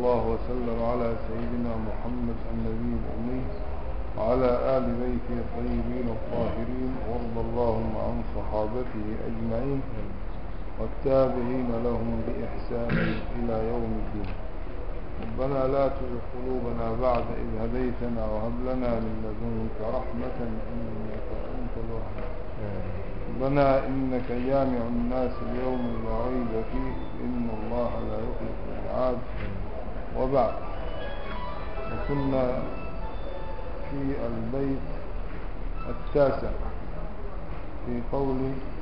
الله وسلم على سيدنا محمد النبي الأمي وعلى آل بيته الطيبين الطاهرين وارض اللهم عن صحابته أجمعين والتابعين لهم بإحسان إلى يوم الدين ربنا لا تزغ قلوبنا بعد إذ هديتنا وهب لنا من لدنك رحمة إنك أنت الوهاب ربنا إنك جامع الناس اليوم لا ريب فيه إن الله لا يخلف الميعاد وبعد وكنا في البيت التاسع في قول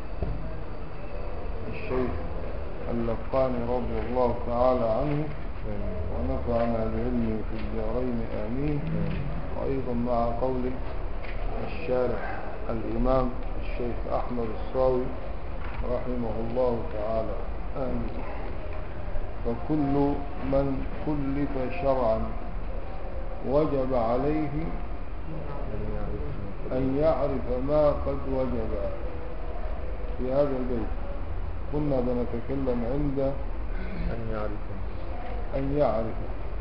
الشيخ اللقاني رضي الله تعالى عنه ونفعنا بعلمه في الدارين آمين وأيضا مع قول الشارح الإمام الشيخ أحمد الصاوي رحمه الله تعالى آمين فكل من كلف شرعا وجب عليه أن يعرف ما قد وجب في هذا البيت كنا بنتكلم عند أن يعرف أن يعرف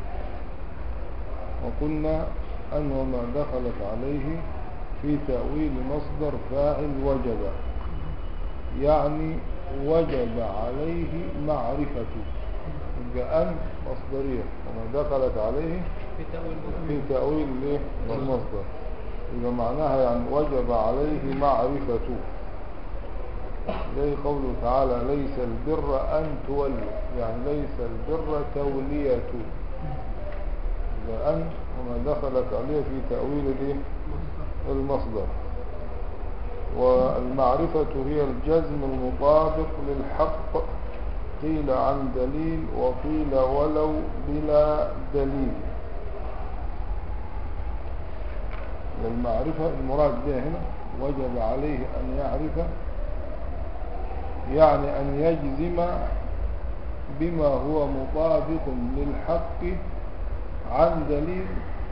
وقلنا أن وما دخلت عليه في تأويل مصدر فاعل وجب يعني وجب عليه معرفته يبقى أن مصدرية وما دخلت عليه في تأويل في تأويل إيه؟ المصدر يبقى معناها يعني وجب عليه معرفته زي قوله تعالى ليس البر أن تولوا يعني ليس البر تولية يبقى أن وما دخلت عليه في تأويل الإيه؟ المصدر والمعرفة هي الجزم المطابق للحق قيل عن دليل وقيل ولو بلا دليل والمعرفة المراد بها هنا وجب عليه أن يعرف يعني أن يجزم بما هو مطابق للحق عن دليل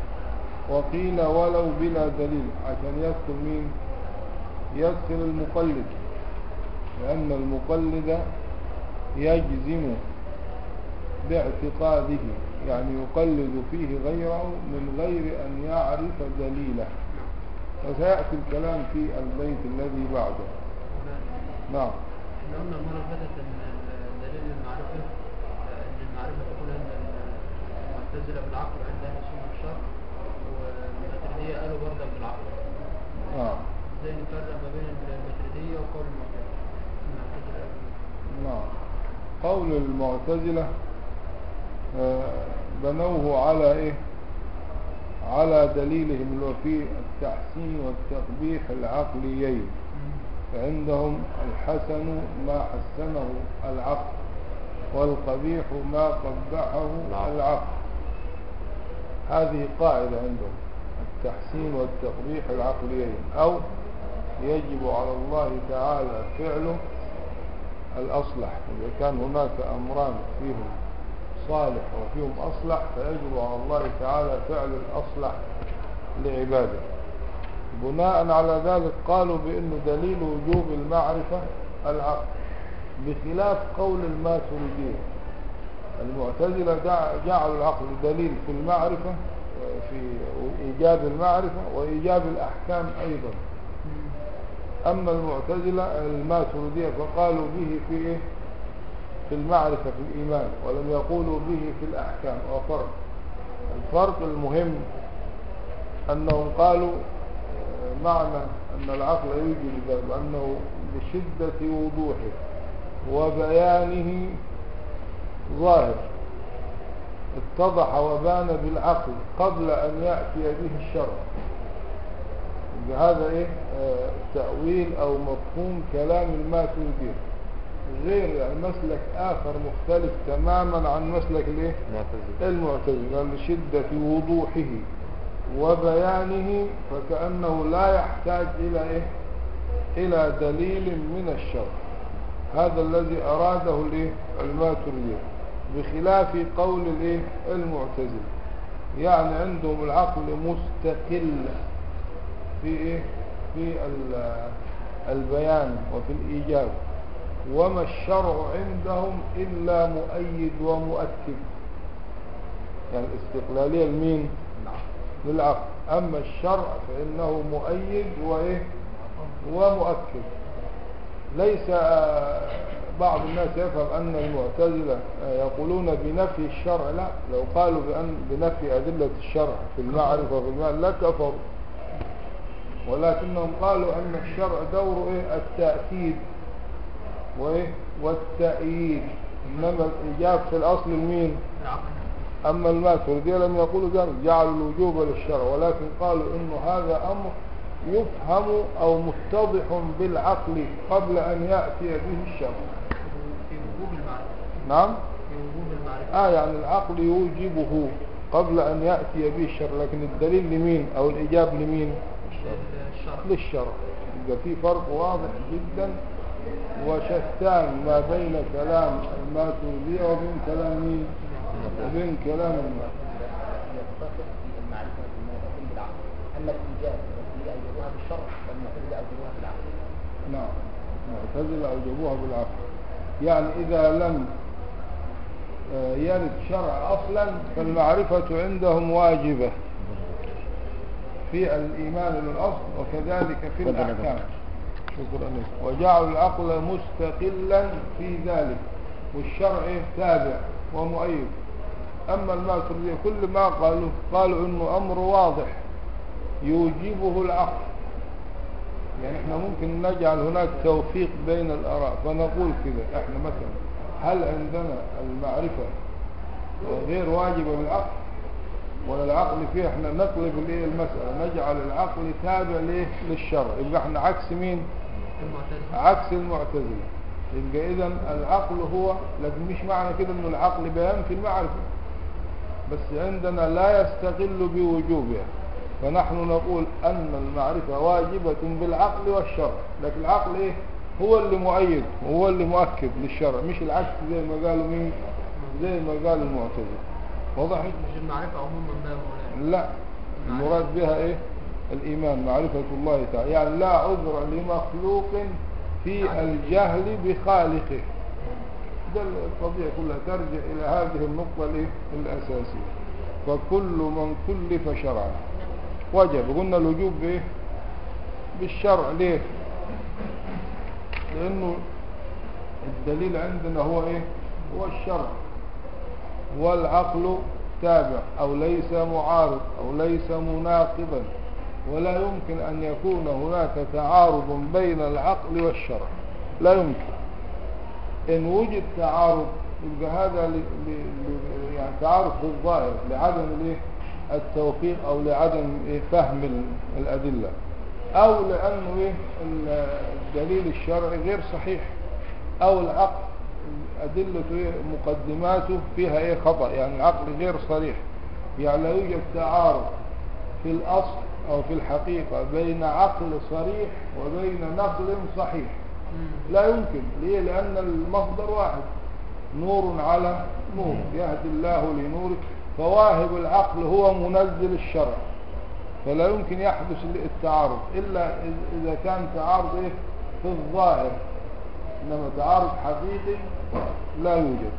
وقيل ولو بلا دليل عشان يدخل مين يدخل المقلد لأن المقلد يجزم باعتقاده يعني يقلد فيه غيره من غير أن يعرف دليله وسيأتي الكلام في البيت الذي بعده نعم احنا قلنا المرة اللي فاتت ان دليل المعرفة ان المعرفة تكون عند المعتزلة بالعقل عند اهل السنة والشرع والماتريدية قالوا برضك بالعقل نعم ازاي نفرق ما بين الماتريدية وقول المعتزلة المعتزلة قالوا نعم قول المعتزلة آه، بنوه على ايه على دليلهم اللي هو في التحسين والتقبيح العقليين فعندهم الحسن ما حسنه العقل والقبيح ما قبحه العقل. العقل هذه قاعدة عندهم التحسين والتقبيح العقليين أو يجب على الله تعالى فعله الأصلح إذا كان هناك أمران فيهم صالح وفيهم أصلح فيجب على الله تعالى فعل الأصلح لعباده بناء على ذلك قالوا بأنه دليل وجوب المعرفة العقل بخلاف قول الماتريدية المعتزلة دع- جعلوا العقل دليل في المعرفة في إيجاب المعرفة وإيجاب الأحكام أيضا أما المعتزلة الماتريدية فقالوا به في إيه؟ في المعرفة في الإيمان ولم يقولوا به في الأحكام وفرق الفرق المهم أنهم قالوا آه، معنى أن العقل يوجد ذلك أنه لشدة وضوحه وبيانه ظاهر اتضح وبان بالعقل قبل أن يأتي به الشرع بهذا إيه آه، تأويل أو مفهوم كلام الماتريدية غير يعني مسلك آخر مختلف تماما عن مسلك الإيه معتزلة المعتزلة لشدة وضوحه وبيانه فكأنه لا يحتاج إلى إيه؟ إلى دليل من الشرع هذا الذي أراده الإيه؟ الماتريدية بخلاف قول الإيه؟ المعتزلة يعني عندهم العقل مستقل في إيه؟ في ال- البيان وفي الإيجاب وما الشرع عندهم إلا مؤيد ومؤكد يعني الاستقلالية لمين للعقل أما الشرع فإنه مؤيد وإيه ومؤكد ليس آه، بعض الناس يفهم أن المعتزلة آه، يقولون بنفي الشرع لا لو قالوا بأن بنفي أدلة الشرع في المعرفة وفي المال لا كفروا ولكنهم قالوا أن الشرع دوره إيه التأكيد وإيه والتأييد إنما الإيجاب في الأصل لمين العقل أما الماتريدية لم يقولوا ذلك جعلوا الوجوب للشرع ولكن قالوا إنه هذا أمر يفهم أو متضح بالعقل قبل أن يأتي به الشرع في وجوب المعرفة نعم في وجوب المعرفة آه يعني العقل يوجبه قبل أن يأتي به الشرع لكن الدليل لمين أو الإجاب لمين الشرع للشرع يبقى في فرق واضح جدا وشتان ما بين كلام الماتريدية وبين كلام مين وبين كلام المات يتفق في المعرفة بما يتم بالعقل أما الإيجاب والتسلية أوجبوها بالشرع والمعتزلة أوجبوها بالعقل نعم معتزلة أوجبوها بالعقل يعني إذا لم آه، يرد شرع أصلا فالمعرفة عندهم واجبة في الإيمان بالأصل وكذلك في الأحكام شكرا لك وجعلوا العقل مستقلا في ذلك والشرع تابع ومؤيد أما الماتريدية كل ما قالوا قالوا إنه أمر واضح يوجبه العقل يعني احنا ممكن نجعل هناك توفيق بين الآراء فنقول كده احنا مثلا هل عندنا المعرفة غير واجبة بالعقل ولا العقل فيه احنا نقلب الايه المسألة نجعل العقل تابع ليه للشرع يبقى احنا عكس مين المعتزلة عكس المعتزلة يبقى اذا العقل هو لكن مش معنى كده انه العقل بينفي المعرفة بس عندنا لا يستقل بوجوبها فنحن نقول ان المعرفة واجبة بالعقل والشرع لكن العقل ايه هو اللي مؤيد وهو اللي مؤكد للشرع مش العكس زي ما قالوا مين زي ما قال المعتزلة وضحت مش المعرفة عموما بقى مولانا لا المراد بها ايه الايمان معرفة الله تعالى يعني لا عذر لمخلوق في الجهل بخالقه ده القضية كلها ترجع الى هذه النقطة الايه الاساسية فكل من كلف شرعا وجب قلنا الوجوب بايه بالشرع ليه لانه الدليل عندنا هو ايه هو الشرع والعقل تابع أو ليس معارض أو ليس مناقضا ولا يمكن أن يكون هناك تعارض بين العقل والشرع لا يمكن إن وجد تعارض يبقى هذا ل... ل... ل... يعني تعارض في الظاهر لعدم الايه التوفيق أو لعدم إيه فهم ال- الأدلة أو لأنه إيه ال- الدليل الشرعي غير صحيح أو العقل أدلة إيه مقدماته فيها إيه خطأ يعني العقل غير صريح يعني لا يوجد تعارض في الأصل أو في الحقيقة بين عقل صريح وبين نقل صحيح مم. لا يمكن ليه لأن المصدر واحد نور على نور يهدي الله لنوره فواهب العقل هو منزل الشرع فلا يمكن يحدث التعارض إلا إذ- إذا كان تعارض إيه في الظاهر إنما تعارض حقيقي لا يوجد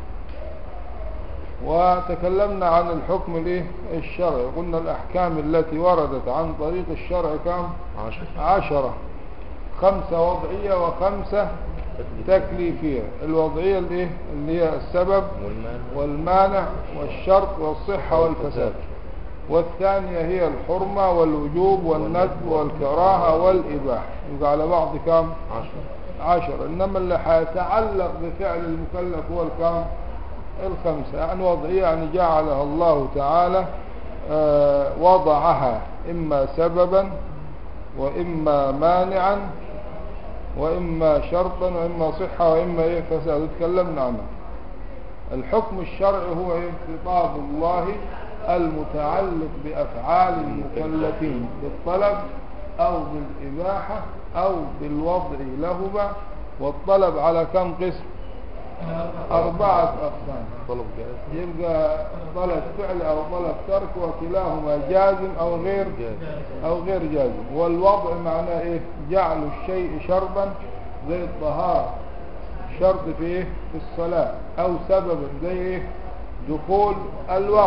وتكلمنا عن الحكم الايه الشرعي قلنا الأحكام التي وردت عن طريق الشرع كم عشر عشرة خمسة وضعية وخمسة تكليفية الوضعية اللي, إيه؟ اللي هي السبب والمال والمانع والشرط والصحة والفساد والثانية هي الحرمة والوجوب والندب والكراهة والإباحة يبقى على بعض كام عشر عشر إنما اللي حيتعلق بفعل المكلف هو الكام الخمسة يعني وضعية يعني جعلها الله تعالى آه، وضعها إما سببا وإما مانعا وإما شرطا وإما صحة وإما إيه فساد تكلمنا عنه الحكم الشرعي هو إيه خطاب الله المتعلق بأفعال المكلفين بالطلب أو بالإباحة أو بالوضع لهما والطلب على كم قسم أربعة أقسام طلب جائز يبقى طلب فعل أو طلب ترك وكلاهما جازم أو غير جائز أو غير جازم والوضع معناه إيه جعل الشيء شربا زي الطهارة شرط في إيه في الصلاة أو سببا زي إيه دخول الوقت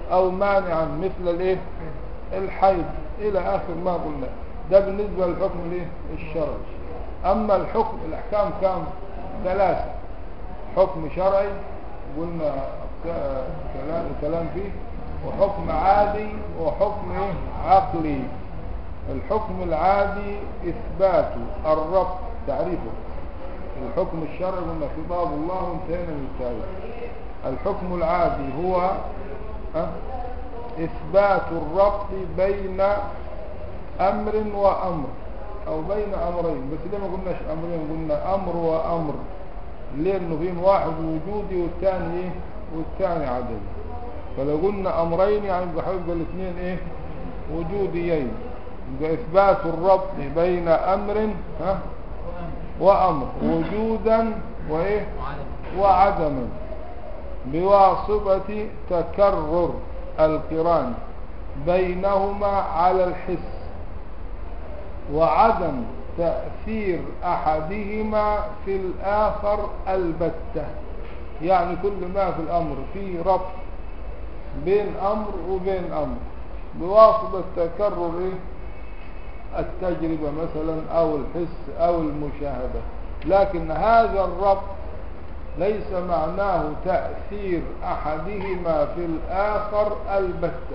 أو مانعا مثل الإيه الحيض إلى آخر ما قلنا ده بالنسبة للحكم الإيه الشرعي أما الحكم الأحكام كام ثلاثة حكم شرعي قلنا ك- كلام كلام فيه وحكم عادي وحكم إيه عقلي الحكم العادي إثبات الربط تعريفه الحكم الشرعي قلنا خطاب الله وانتهينا من التعريف الحكم العادي هو أه؟ إثبات الربط بين أمر وأمر أو بين أمرين بس ليه ما قلناش أمرين قلنا أمر وأمر ليه إنه فين واحد وجودي والثاني إيه والثاني عدمي فلو قلنا أمرين يعني يبقى هيبقى الاثنين إيه وجوديين يبقى إثبات الربط بين أمر ها وأمر وجودا وإيه وعدم وعدما بواسطة تكرر القران بينهما على الحس وعدم تأثير أحدهما في الآخر البتة يعني كل ما في الأمر في ربط بين أمر وبين أمر بواسطة تكرر إيه؟ التجربة مثلا أو الحس أو المشاهدة لكن هذا الربط ليس معناه تأثير أحدهما في الآخر البتة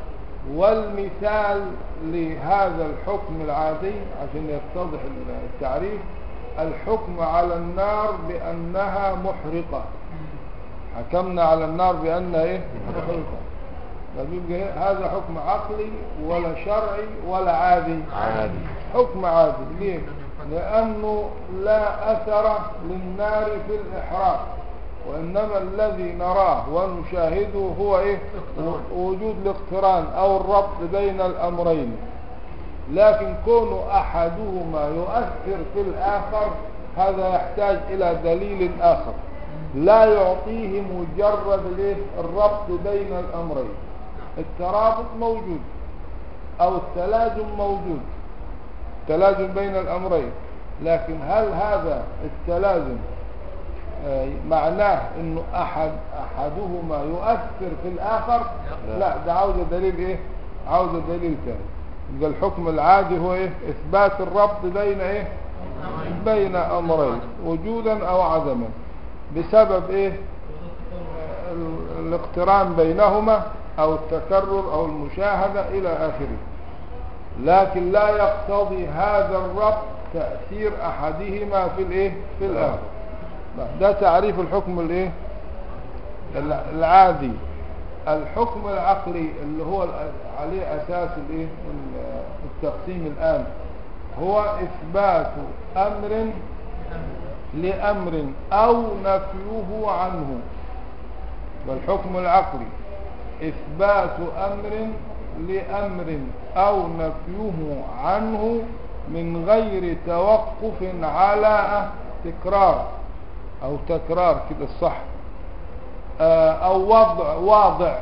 والمثال لهذا الحكم العادي عشان يتضح التعريف الحكم على النار بأنها محرقة حكمنا على النار بأنها إيه؟ محرقة طيب يبقى إيه؟ هذا حكم عقلي ولا شرعي ولا عادي عادي حكم عادي ليه لأنه لا أثر للنار في الإحراق وإنما الذي نراه ونشاهده هو إيه وجود الاقتران أو الربط بين الأمرين لكن كون أحدهما يؤثر في الآخر هذا يحتاج إلى دليل آخر لا يعطيه مجرد الإيه؟ الربط بين الأمرين الترابط موجود أو التلازم موجود تلازم بين الأمرين لكن هل هذا التلازم آه، معناه انه احد احدهما يؤثر في الاخر لا. لا ده عاوز دليل ايه عاوز دليل ثاني يبقى الحكم العادي هو ايه اثبات الربط بين ايه بين امرين وجودا او عدما بسبب ايه آه، ال- الاقتران بينهما او التكرر او المشاهدة الى اخره لكن لا يقتضي هذا الربط تأثير أحدهما في الإيه في الآخر ده تعريف الحكم الإيه الع- العادي الحكم العقلي اللي هو الأ- عليه أساس الإيه ال- التقسيم الآن هو إثبات أمر لأمر أو نفيه عنه والحكم العقلي إثبات أمر لأمر أو نفيه عنه من غير توقف على تكرار أو تكرار كده الصح آه، أو وضع واضع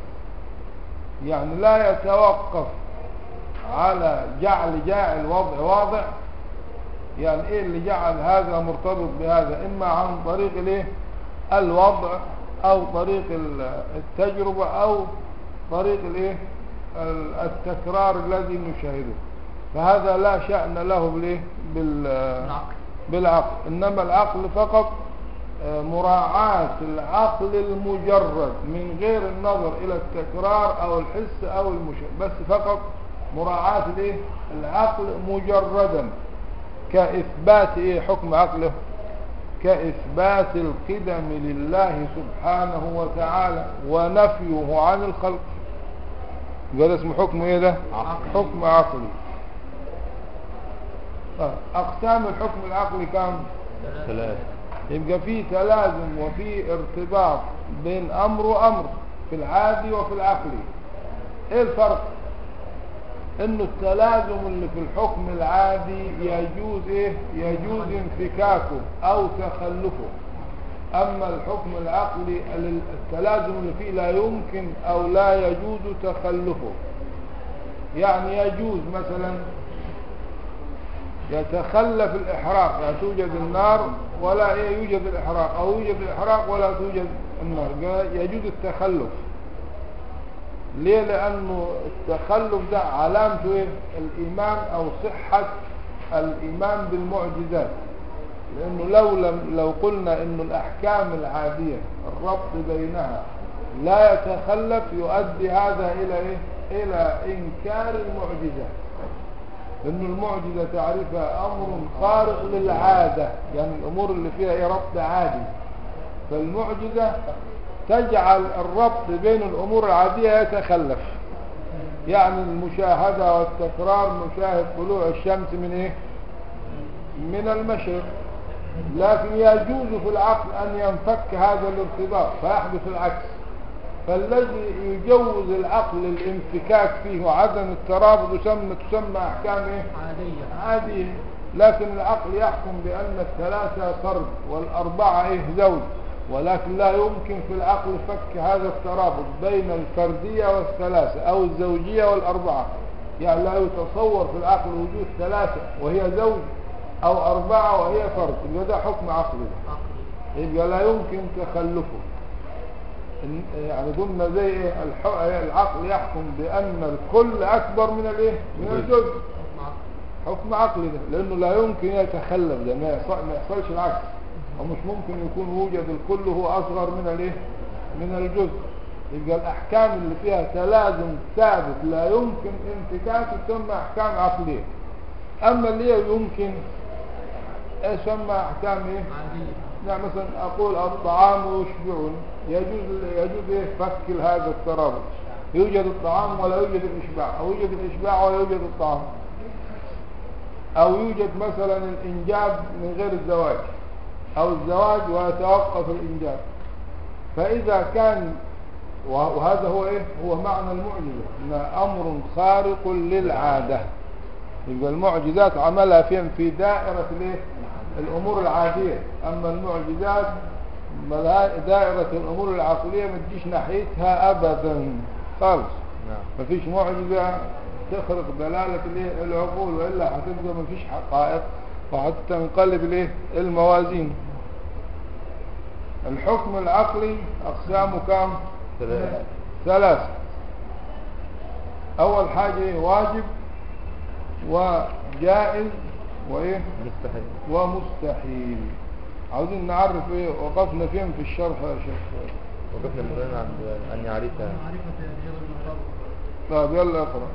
يعني لا يتوقف على جعل جاعل وضع واضع يعني ايه اللي جعل هذا مرتبط بهذا اما عن طريق الايه الوضع او طريق ال- التجربة او طريق الايه ال- التكرار الذي نشاهده فهذا لا شأن له بالايه بال العقل بالعقل انما العقل فقط آه، مراعاة العقل المجرد من غير النظر الى التكرار او الحس او المشاهد بس فقط مراعاة الايه العقل مجردا كاثبات ايه حكم عقله كاثبات القدم لله سبحانه وتعالى ونفيه عن الخلق قال اسمه حكم ايه ده عقلي. حكم عقلي آه، اقسام الحكم العقلي كم ثلاثة يبقى في تلازم وفي ارتباط بين امر وامر في العادي وفي العقلي ايه الفرق انه التلازم اللي في الحكم العادي يجوز ايه يجوز انفكاكه او تخلفه اما الحكم العقلي ال- التلازم اللي فيه لا يمكن او لا يجوز تخلفه يعني يجوز مثلا يتخلف الإحراق يعني توجد النار ولا إيه يوجد الإحراق أو يوجد الإحراق ولا توجد النار قال يجوز التخلف ليه لأنه التخلف ده علامته إيه؟ الإيمان أو صحة الإيمان بالمعجزات لأنه لو لم لو قلنا إنه الأحكام العادية الربط بينها لا يتخلف يؤدي هذا إلى إيه؟ إلى إنكار المعجزات لأن المعجزة تعرفها أمر خارق للعادة يعني الأمور اللي فيها إيه ربط عادي فالمعجزة تجعل الربط بين الأمور العادية يتخلف يعني المشاهدة والتكرار نشاهد طلوع الشمس من إيه من المشرق لكن يجوز في العقل أن ينفك هذا الارتباط فيحدث العكس فالذي يجوز العقل الانفكاك فيه وعدم الترابط يسمى تسمى أحكام إيه؟ عادية عادية لكن العقل يحكم بأن الثلاثة فرد والأربعة إيه زوج ولكن لا يمكن في العقل فك هذا الترابط بين الفردية والثلاثة أو الزوجية والأربعة يعني لا يتصور في العقل وجود ثلاثة وهي زوج أو أربعة وهي فرد يبقى ده حكم عقلي ده. عقلي يبقى لا يمكن تخلفه إن- يعني قلنا زي ايه الح- العقل يحكم بأن الكل أكبر من الايه من الجزء حكم عقلي حكم عقلي ده لأنه لا يمكن يتخلف ده ما يحصل- ما يحصلش العكس ومش ممكن يكون وجد الكل هو أصغر من الايه من الجزء يبقى الأحكام اللي فيها تلازم ثابت لا يمكن انفكاكه تسمى أحكام عقلية أما اللي هي يمكن ايش تسمى أحكام ايه عادية يعني مثلا أقول الطعام يشبعني يجوز يجوز إيه فك هذا الترابط يوجد الطعام ولا يوجد الإشباع أو يوجد الإشباع ولا يوجد الطعام أو يوجد مثلا الإنجاب من غير الزواج أو الزواج ويتوقف الإنجاب فإذا كان وه- وهذا هو إيه هو معنى المعجزة إن أمر خارق للعادة يبقى المعجزات عملها فين في دائرة الايه الامور العادية اما المعجزات ملها- دائرة الامور العقلية ما تجيش ناحيتها ابدا خالص نعم ما فيش معجزة تخرق دلالة الايه العقول والا هتبقى ما فيش حقائق وهتنقلب الايه الموازين الحكم العقلي اقسامه كام ثلاثة ثلاثة أول حاجة إيه؟ واجب وجائز وإيه مستحيل ومستحيل عاوزين نعرف إيه وقفنا فين في الشرح يا شيخ وقفنا مثلا عند أن يعرفها معرفة رياض المطابق طيب يلا اقرأ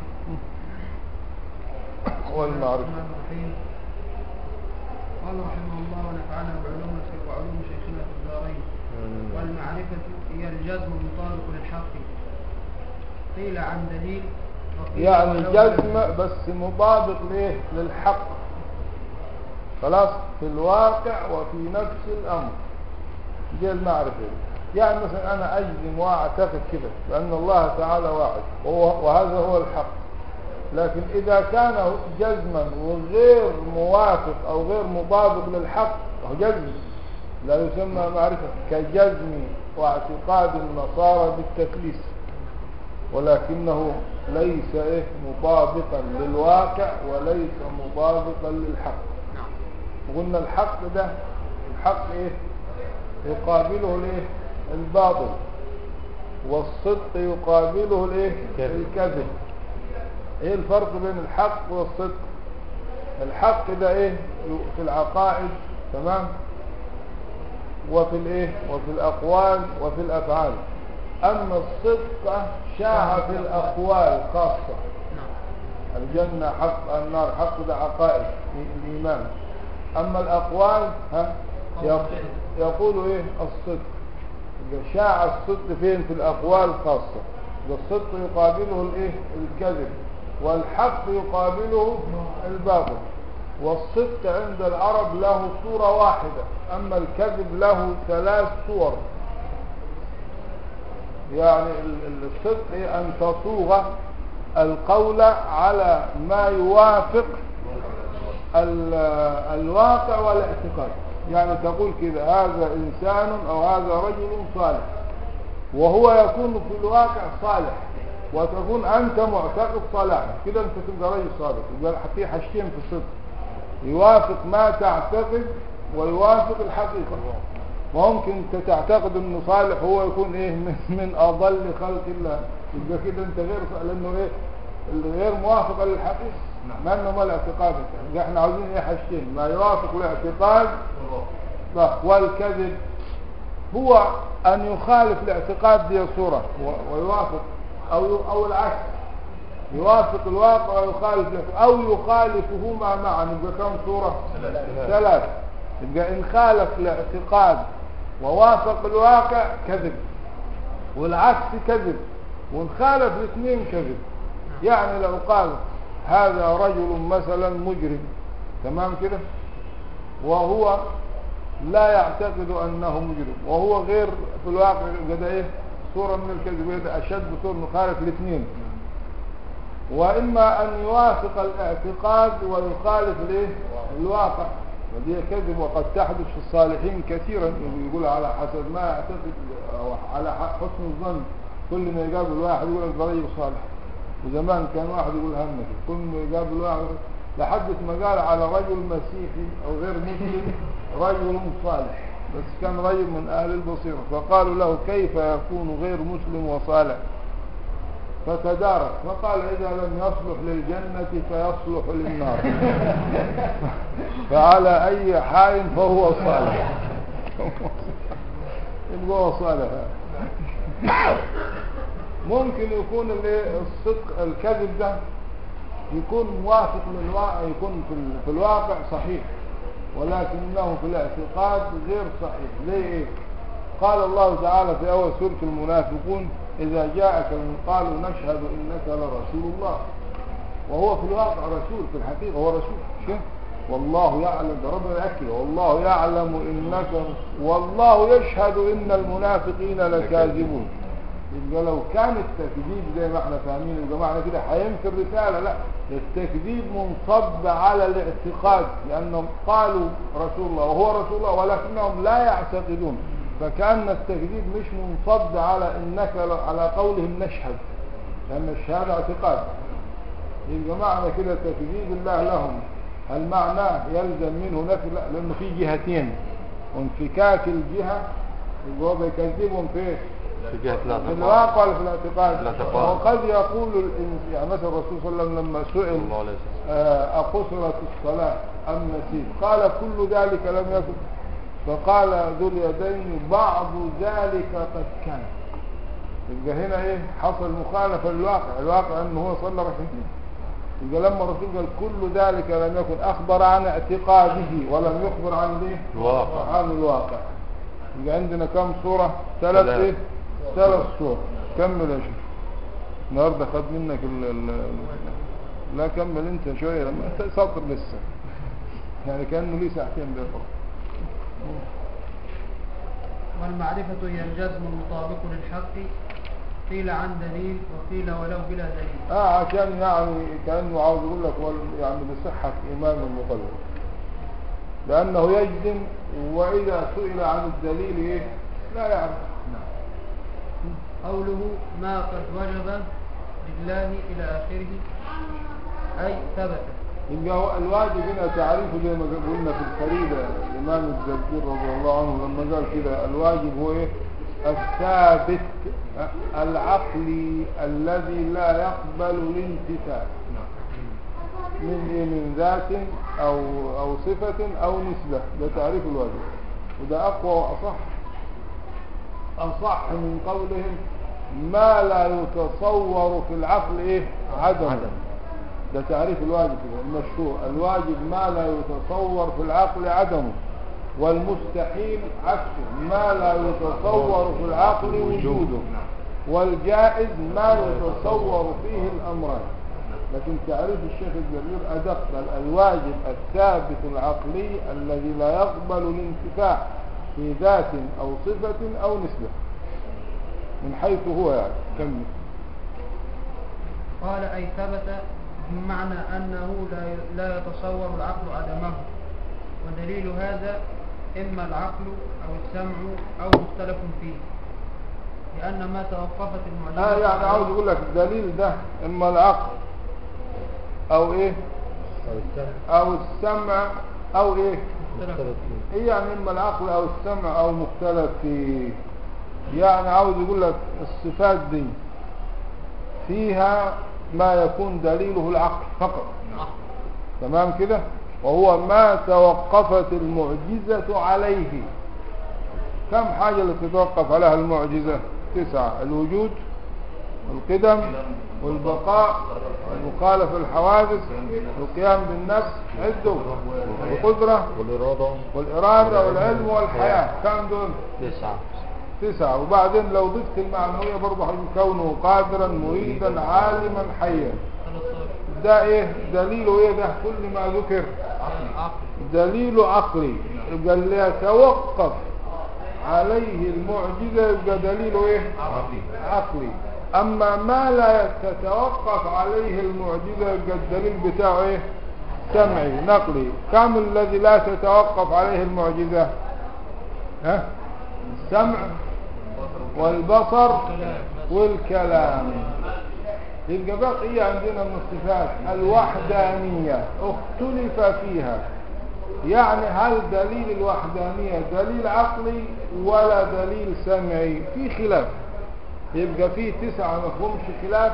والمعرفة الرحمن الرحيم قال رحمه الله ونفعنا بعلوم وعلوم شيخنا في الدارين والمعرفة هي الجزم المطابق للحق قيل عن دليل وقيل يعني ولو جزم لم- بس مطابق ليه للحق خلاص في الواقع وفي نفس الأمر دي المعرفة دي. يعني مثلا أنا أجزم وأعتقد كده بأن الله تعالى واحد وهو- وهذا هو الحق لكن إذا كان جزما وغير موافق أو غير مطابق للحق فهو جزم لا يسمى معرفة كجزم واعتقاد النصارى بالتثليث ولكنه ليس إيه مطابقا للواقع وليس مطابقا للحق نعم قلنا الحق ده الحق ايه يقابله الايه الباطل والصدق يقابله الايه الكذب. الكذب ايه الفرق بين الحق والصدق الحق ده ايه في العقائد تمام وفي الايه وفي الاقوال وفي الافعال اما الصدق شاع في الاقوال خاصه نعم الجنة حق النار حق ده عقائد الإيمان أما الأقوال ها يق- يقول إيه الصدق يبقى شاع الصدق فين في الأقوال خاصة يبقى الصدق يقابله الإيه الكذب والحق يقابله الباطل والصدق عند العرب له صورة واحدة أما الكذب له ثلاث صور يعني ال- ال- الصدق إيه؟ أن تصوغ القول على ما يوافق ال- الواقع والاعتقاد يعني تقول كده هذا إنسان أو هذا رجل صالح وهو يكون في الواقع صالح وتكون أنت معتقد صلاحه كده أنت تبقى رجل صالح يبقى في حاجتين في الصدق يوافق ما تعتقد ويوافق الحقيقة ممكن انت تعتقد انه صالح هو يكون ايه من, من اضل خلق الله يبقى كده انت غير لانه ايه الغير موافق للحقيقه ما انه ما الاعتقادك يبقى احنا عاوزين ايه حاجتين ما يوافق الاعتقاد طيب، والكذب هو ان يخالف الاعتقاد دي صورة و- ويوافق او ي- او العكس يوافق الواقع ويخالف الاعتقاد او يخالفهما معا يبقى كم صورة ثلاث يبقى ان خالف الاعتقاد ووافق الواقع كذب والعكس كذب وان خالف الاثنين كذب يعني لو قال هذا رجل مثلا مجرم تمام كده وهو لا يعتقد انه مجرم وهو غير في الواقع قد ايه صورة من الكذب هذا اشد صورة مخالف الاثنين واما ان يوافق الاعتقاد ويخالف الايه الواقع ودي كذب وقد تحدث في الصالحين كثيرا يقول على حسب ما يعتقد او على ح- حسن الظن كل ما يقابل واحد يقول لك ده رجل صالح وزمان كان واحد يقول همك كل ما يقابل واحد لحد ما قال على رجل مسيحي او غير مسلم رجل صالح بس كان رجل من اهل البصيره فقالوا له كيف يكون غير مسلم وصالح فتدارك فقال إذا لم يصلح للجنة فيصلح للنار فعلى أي حال فهو صالح يبقى هو صالح ممكن يكون الايه الصدق الكذب ده يكون موافق للواقع يكون في, ال- في الواقع صحيح ولكنه في الاعتقاد غير صحيح ليه ايه قال الله تعالى في اول سورة المنافقون اذا جاءك من قالوا نشهد انك لرسول الله وهو في الواقع رسول في الحقيقة هو رسول مش كده؟ والله يعلم ده ربنا يأكد والله يعلم انك والله يشهد ان المنافقين لكاذبون يبقى لو كان التكذيب زي ما احنا فاهمين يبقى معنى كده هينفي الرسالة لا التكذيب منصب على الاعتقاد لأنهم قالوا رسول الله وهو رسول الله ولكنهم لا يعتقدون فكأن التكذيب مش منصب على إنك على قولهم نشهد لأن الشهادة اعتقاد يبقى معنى كده تكذيب الله لهم هل معناه يلزم منه نفي لا لأنه في جهتين وانفكاك الجهة يبقى هو بيكذبهم في ايه؟ في جهة لا في الواقع ولا في الاعتقاد الاعتقاد. وقد يقول الإنس- يعني مثلا الرسول صلى الله عليه وسلم لما صلى سئل الله عليه وسلم آه، أقصرت الصلاة أم نسيت قال كل ذلك لم يكن فقال ذو اليدين بعض ذلك قد كان يبقى هنا ايه حصل مخالفة للواقع الواقع انه هو صلى ركعتين يبقى لما الرسول قال كل ذلك لم يكن اخبر عن اعتقاده ولم يخبر عن ايه الواقع. عن الواقع يبقى عندنا كم صورة ثلاث ثلاث. ايه ثلاث صور كمل يا شيخ النهارده خد منك ال ال لا كمل انت شوية لما انت سطر لسه يعني كأنه ليه ساعتين بيقرأ والمعرفة هي الجزم المطابق للحق قيل عن دليل وقيل ولو بلا دليل اه عشان يعني كأنه عاوز يقول لك وال- يعني بصحة إيمان المقلد لأنه يجزم وإذا سئل عن الدليل إيه لا يعرف قوله ما قد وجب لله إلى آخره أي ثبت يبقى هو الواجب هنا تعريفه زي ما قلنا في الفريدة الإمام الزرقير رضي الله عنه لما قال كده الواجب هو إيه الثابت العقلي الذي لا يقبل الانتفاع من إيه من ذات أو أو صفة أو نسبة ده تعريف الواجب وده أقوى وأصح أصح من قولهم ما لا يتصور في العقل إيه عدم, عدم. ده تعريف الواجب كده المشهور الواجب ما لا يتصور في العقل عدمه والمستحيل عكسه ما لا يتصور في العقل وجوده والجائز ما يتصور فيه الأمران لكن تعريف الشيخ الجرير أدق بل الواجب الثابت العقلي الذي لا يقبل الانتفاع في ذات أو صفة أو نسبة من حيث هو يعني كمل قال أي ثبت بمعنى أنه لا لا يتصور العقل عدمه ودليل هذا إما العقل أو السمع أو مختلف فيه لأن ما توقفت المعجزة آه يعني على- عاوز يقول لك الدليل ده إما العقل أو إيه أو السمع أو السمع أو إيه مختلف إيه يعني إما العقل أو السمع أو مختلف فيه يعني عاوز يقول لك الصفات دي فيها ما يكون دليله العقل فقط تمام كده وهو ما توقفت المعجزة عليه كم حاجة اللي تتوقف عليها المعجزة تسعة الوجود والقدم والبقاء والمخالفة الحوادث والقيام بالنفس عدوا والقدرة والإرادة والإرادة والعلم والحياة كم دول تسعة تسعة وبعدين لو ضفت المعنوية برضه هيكون كونه قادرا مريدا عالما حيا ده ايه دليله ايه ده كل ما ذكر دليل عقلي يبقى اللي يتوقف عليه المعجزة يبقى دليله ايه عقلي اما ما لا تتوقف عليه المعجزة يبقى الدليل بتاعه ايه سمعي نقلي كم الذي لا تتوقف عليه المعجزة ها السمع والبصر والكلام يبقى بقي عندنا من الصفات الوحدانية اختلف فيها يعني هل دليل الوحدانية دليل عقلي ولا دليل سمعي في خلاف يبقى في تسعة مفهومش خلاف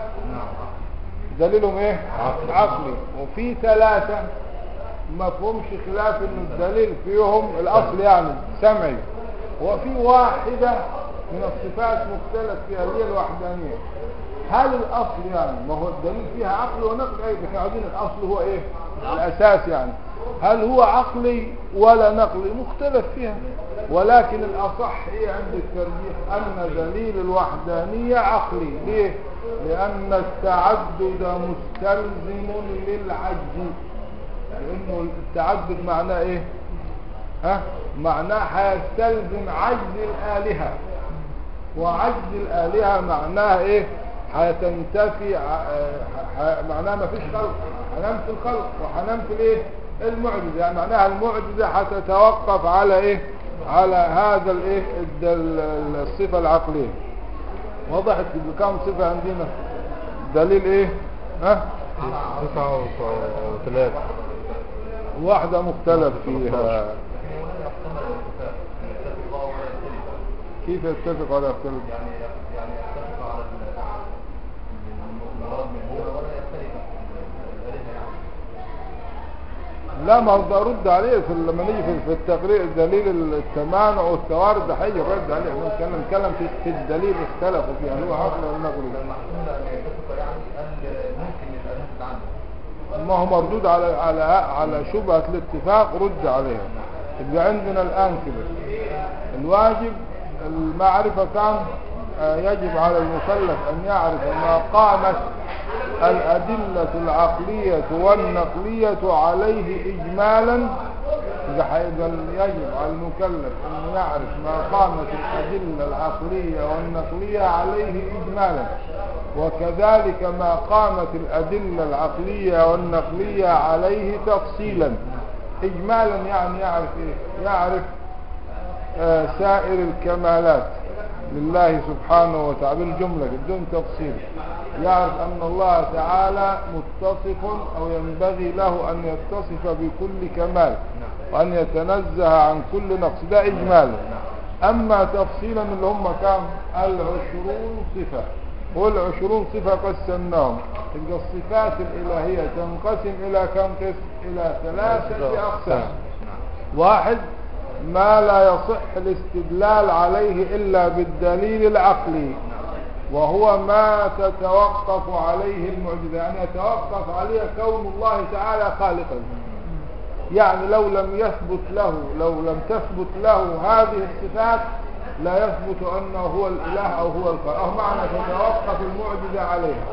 دليلهم ايه عقلي. عقلي وفي ثلاثة مفهومش خلاف ان الدليل فيهم الاصل يعني سمعي وفي واحدة من الصفات مختلف فيها اللي هي الوحدانية هل الاصل يعني ما هو الدليل فيها عقل ونقل ايه احنا عاوزين الاصل هو ايه الاساس يعني هل هو عقلي ولا نقلي مختلف فيها ولكن الاصح ايه عند الترجيح ان دليل الوحدانية عقلي ليه لان التعدد مستلزم للعجز لانه التعدد معناه ايه ها معناه هيستلزم عجز الالهه وعجز الآلهة معناها ايه هتنتفي ع- ح- معناها ما فيش خلق هنام في الخلق وهنام في الايه المعجزة يعني معناها المعجزة هتتوقف على ايه على هذا الايه الدل- الصفة العقلية وضحت بكم صفة عندنا دليل ايه ها تسعة وثلاثة واحدة مختلف فيها كيف يتفق على اختلاف لا ما هو ارد عليه في لما نيجي في, في التقرير دليل التمانع والتوارد ده هيجي رد عليه احنا بنتكلم نتكلم في, في الدليل اختلفوا فيه هل هو عقل ولا نقل ما هو مردود على على على شبهة الاتفاق رد عليها يبقى عندنا الآن كده الواجب المعرفة كان آه، يجب على المكلف أن يعرف ما قامت الأدلة العقلية والنقلية عليه إجمالا إذا هيبقى يجب على المكلف أن يعرف ما قامت الأدلة العقلية والنقلية عليه إجمالا وكذلك ما قامت الأدلة العقلية والنقلية عليه تفصيلا إجمالا يعني يعرف إيه يعرف آه، سائر الكمالات لله سبحانه وتعالى بالجملة بدون تفصيل يعرف أن الله تعالى متصف أو ينبغي له أن يتصف بكل كمال وأن يتنزه عن كل نقص ده إجمالا أما تفصيلا اللي هم كام العشرون صفة والعشرون صفة قسمناهم تلقى الصفات الإلهية تنقسم إلى كم قسم إلى ثلاثة أقسام واحد ما لا يصح الاستدلال عليه إلا بالدليل العقلي وهو ما تتوقف عليه المعجزة يعني يتوقف عليه كون الله تعالى خالقا يعني لو لم يثبت له لو لم تثبت له هذه الصفات لا يثبت أنه هو الإله أو هو الخالق أو معنى تتوقف المعجزة عليها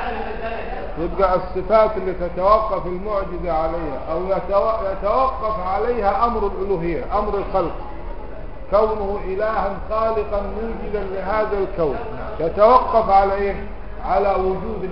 يبقى الصفات اللي تتوقف المعجزة عليها أو يتو- يتوقف عليها أمر الألوهية أمر الخلق كونه إلها خالقا موجدا لهذا الكون يتوقف على إيه على وجوده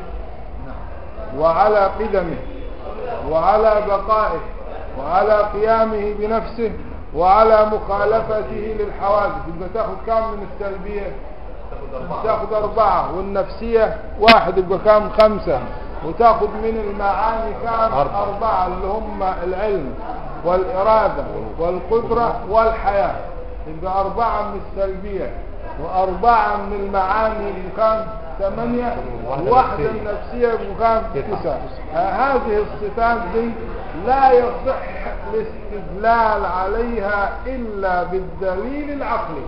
وعلى قدمه وعلى بقائه وعلى قيامه بنفسه وعلى مخالفته للحوادث يبقى تاخد كام من السلبية تاخد أربعة والنفسية واحد يبقى كام خمسة وتاخد من المعاني كام أربعة. أربعة اللي هم العلم والإرادة والقدرة والحياة يبقى أربعة من السلبية وأربعة من المعاني اللي كان ثمانية واحدة واحدة نفسية. نفسية بكام تسعة. تسعة آه، هذه الصفات دي لا يصح الاستدلال عليها إلا بالدليل العقلي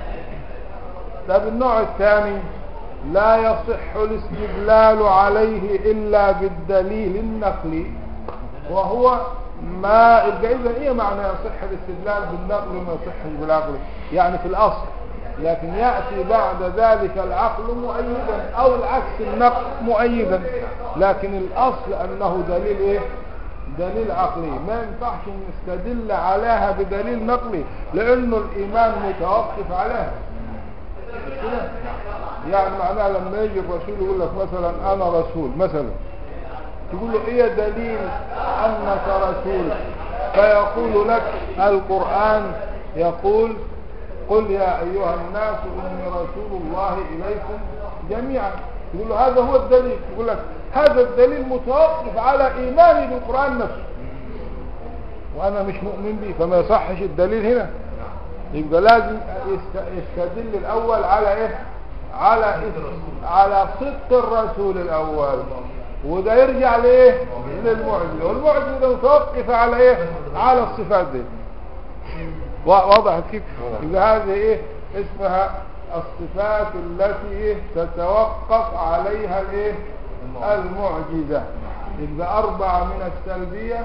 طب النوع الثاني لا يصح الاستدلال عليه إلا بالدليل النقلي وهو ما يبقى إذا إيه معنى يصح الاستدلال بالنقل وما يصحش بالعقل يعني في الأصل لكن يأتي بعد ذلك العقل مؤيدا أو العكس النقل مؤيدا لكن الأصل أنه دليل إيه دليل عقلي ما ينفعش نستدل عليها بدليل نقلي لأنه الإيمان متوقف عليها مش كده؟ يعني معناها لما يجي الرسول يقول لك مثلا أنا رسول مثلا تقول له ايه دليل انك رسول فيقول لك القرآن يقول قل يا ايها الناس اني رسول الله اليكم جميعا يقول له هذا هو الدليل يقول لك هذا الدليل متوقف على ايماني بالقرآن نفسه وانا مش مؤمن به فما يصحش الدليل هنا يبقى لازم يست- يستدل الاول على ايه على على صدق الرسول الاول وده يرجع لايه للمعجزه والمعجزه متوقفه على ايه على الصفات دي وا- واضح كيف يبقى هذه ايه اسمها الصفات التي إيه؟ تتوقف عليها الايه المعجزه يبقى اربعه من السلبيه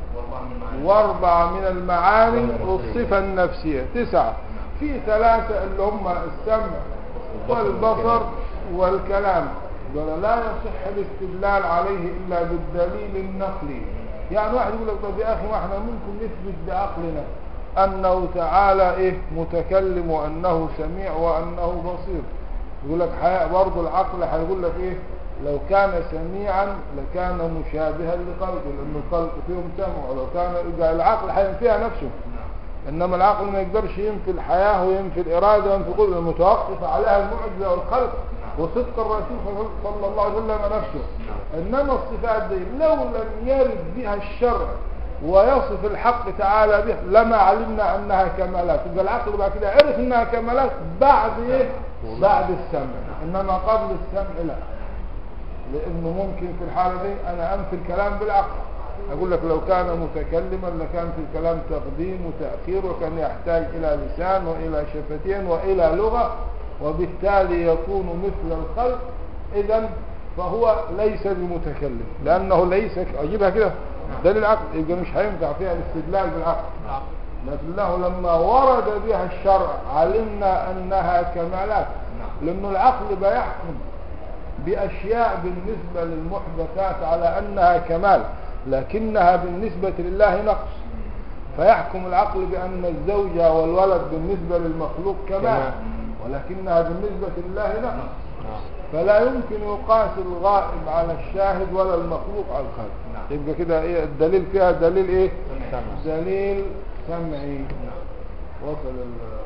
واربعة من المعاني والصفة النفسية تسعة في ثلاثة اللي هم السمع والبصر والكلام دول لا يصح الاستدلال عليه إلا بالدليل النقلي يعني واحد يقول لك طب يا أخي ما احنا ممكن نثبت بعقلنا أنه تعالى إيه متكلم وأنه سميع وأنه بصير يقول لك حي- برضه العقل هيقول لك إيه لو كان سميعا لكان مشابها لخلقه لأن الخلق فيهم سمع ولو كان يبقى العقل هينفيها نفسه إنما العقل ما يقدرش ينفي الحياة وينفي الإرادة وينفي كل المتوقف عليها المعجزة والخلق وصدق الرسول صلى الله عليه وسلم نفسه إنما الصفات دي لو لم يرد بها الشرع ويصف الحق تعالى به لما علمنا أنها كمالات يبقى العقل بعد كده عرف أنها كمالات بعد إيه؟ بعد السمع إنما قبل السمع لا لانه ممكن في الحالة دي انا انفي الكلام بالعقل اقول لك لو كان متكلما لكان في الكلام تقديم وتأخير وكان يحتاج الى لسان والى شفتين والى لغة وبالتالي يكون مثل الخلق اذا فهو ليس بمتكلم لانه ليس ك- اجيبها كده ده للعقل يبقى مش هينفع فيها الاستدلال بالعقل لكنه لما ورد بها الشرع علمنا انها كمالات لانه العقل بيحكم بأشياء بالنسبة للمحدثات على أنها كمال لكنها بالنسبة لله نقص فيحكم العقل بأن الزوجة والولد بالنسبة للمخلوق كمال كمال. ولكنها بالنسبة لله نقص فلا يمكن يقاس الغائب على الشاهد ولا المخلوق على الخالق يبقى كده ايه الدليل فيها دليل ايه سمع. دليل سمعي وصل ال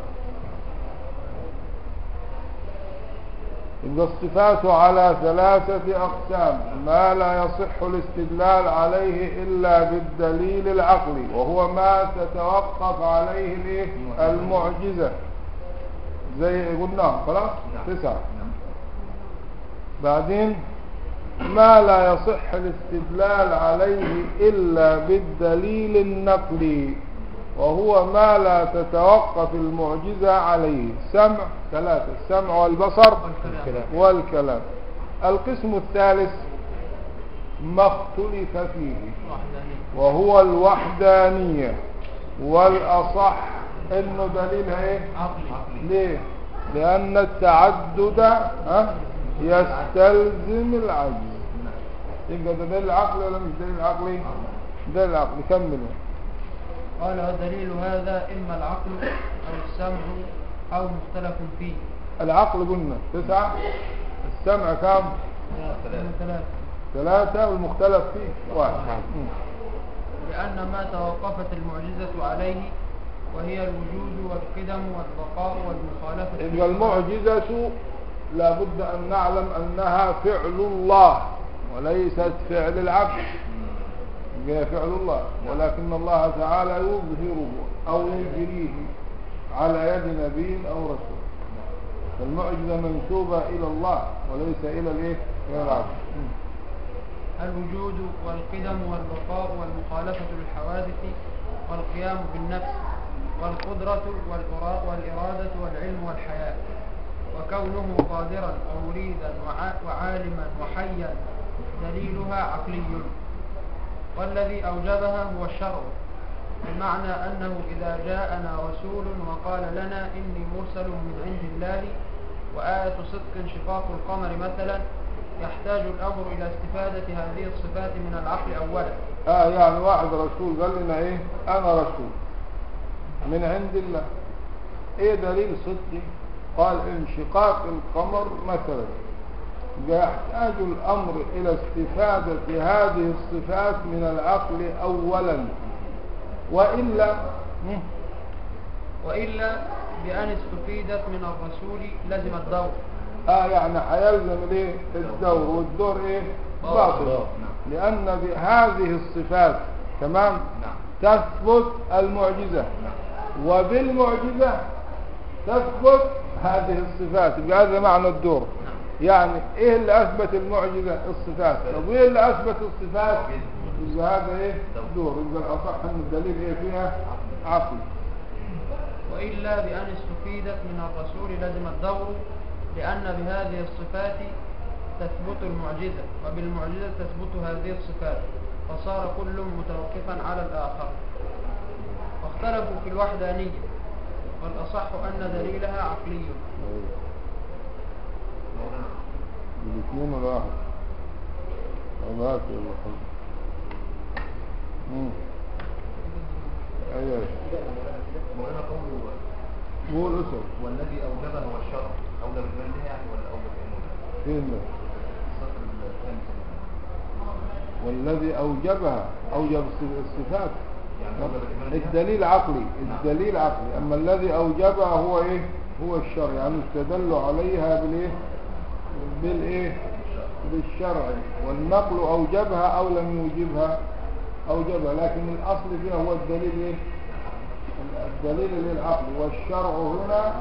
يبقى الصفات على ثلاثة أقسام ما لا يصح الاستدلال عليه إلا بالدليل العقلي وهو ما تتوقف عليه الإيه؟ المعجزة زي قلنا خلاص تسعة بعدين ما لا يصح الاستدلال عليه إلا بالدليل النقلي وهو ما لا تتوقف المعجزة عليه سمع ثلاثة السمع والبصر والكلام. والكلام القسم الثالث ما اختلف فيه وهو الوحدانية والأصح انه دليلها ايه عقلي ليه لان التعدد ها يستلزم العجز يبقى ده دليل عقلي ولا مش دليل عقلي دليل عقلي كملوا قال ودليل هذا إما العقل أو السمع أو مختلف فيه العقل قلنا تسعة السمع كام ثلاثة ثلاثة والمختلف فيه واحد نعم. مم. لأن ما توقفت المعجزة عليه وهي الوجود والقدم والبقاء والمخالفة يبقى المعجزة لابد أن نعلم أنها فعل الله وليست فعل العبد هي فعل الله ولكن الله تعالى يظهره أو يجريه على يد نبي أو رسول فالمعجزة منسوبة إلى الله وليس إلى الإيه؟ إلى العبد الوجود والقدم والبقاء والمخالفة للحوادث والقيام بالنفس والقدرة والإرا- والإرادة والعلم والحياة وكونه قادرا ومريدا وع- وعالما وحيا دليلها عقلي والذي أوجبها هو الشرع بمعنى أنه إذا جاءنا رسول وقال لنا إني مرسل من عند الله وآية صدق انشقاق القمر مثلا يحتاج الأمر إلى استفادة هذه الصفات من العقل أولا آه يعني واحد رسول قال لنا إيه أنا رسول من عند الله إيه دليل صدقي قال انشقاق القمر مثلا يحتاج الأمر إلى استفادة هذه الصفات من العقل أولا وإلا مم، وإلا بأن استفيدت من الرسول لزم الدور اه يعني هيلزم الايه الدور والدور ايه باطل باطل. لان بهذه الصفات تمام تثبت المعجزة وبالمعجزة تثبت هذه الصفات يبقى هذا معنى الدور يعني ايه اللي اثبت المعجزة الصفات طب وايه اللي اثبت الصفات يبقى هذا ايه دور يبقى الاصح ان الدليل ايه فيها عقل وإلا بأن استفيدت من الرسول لزم الدور لأن بهذه الصفات تثبت المعجزة وبالمعجزة تثبت هذه الصفات فصار كل متوقفا على الآخر واختلفوا في الوحدانية والأصح أن دليلها عقلي الاثنين ولا واحد ولا هات يا ابو حسن مم. ايوه مولانا قوله قول اسم والذي اوجبه هو الشرع اولى بالبلد يعني ولا اولى بالامور فين ده؟ السطر الخامس والذي اوجبها اوجب الص- الصفات يعني اولى بالايمان بها الدليل عقلي الدليل عقلي اما الذي اوجبها هو ايه هو الشرع يعني استدلوا عليها بالايه بالايه بالشرع والنقل اوجبها او لم يوجبها اوجبها لكن الاصل فيها هو الدليل ايه الدليل للعقل والشرع هنا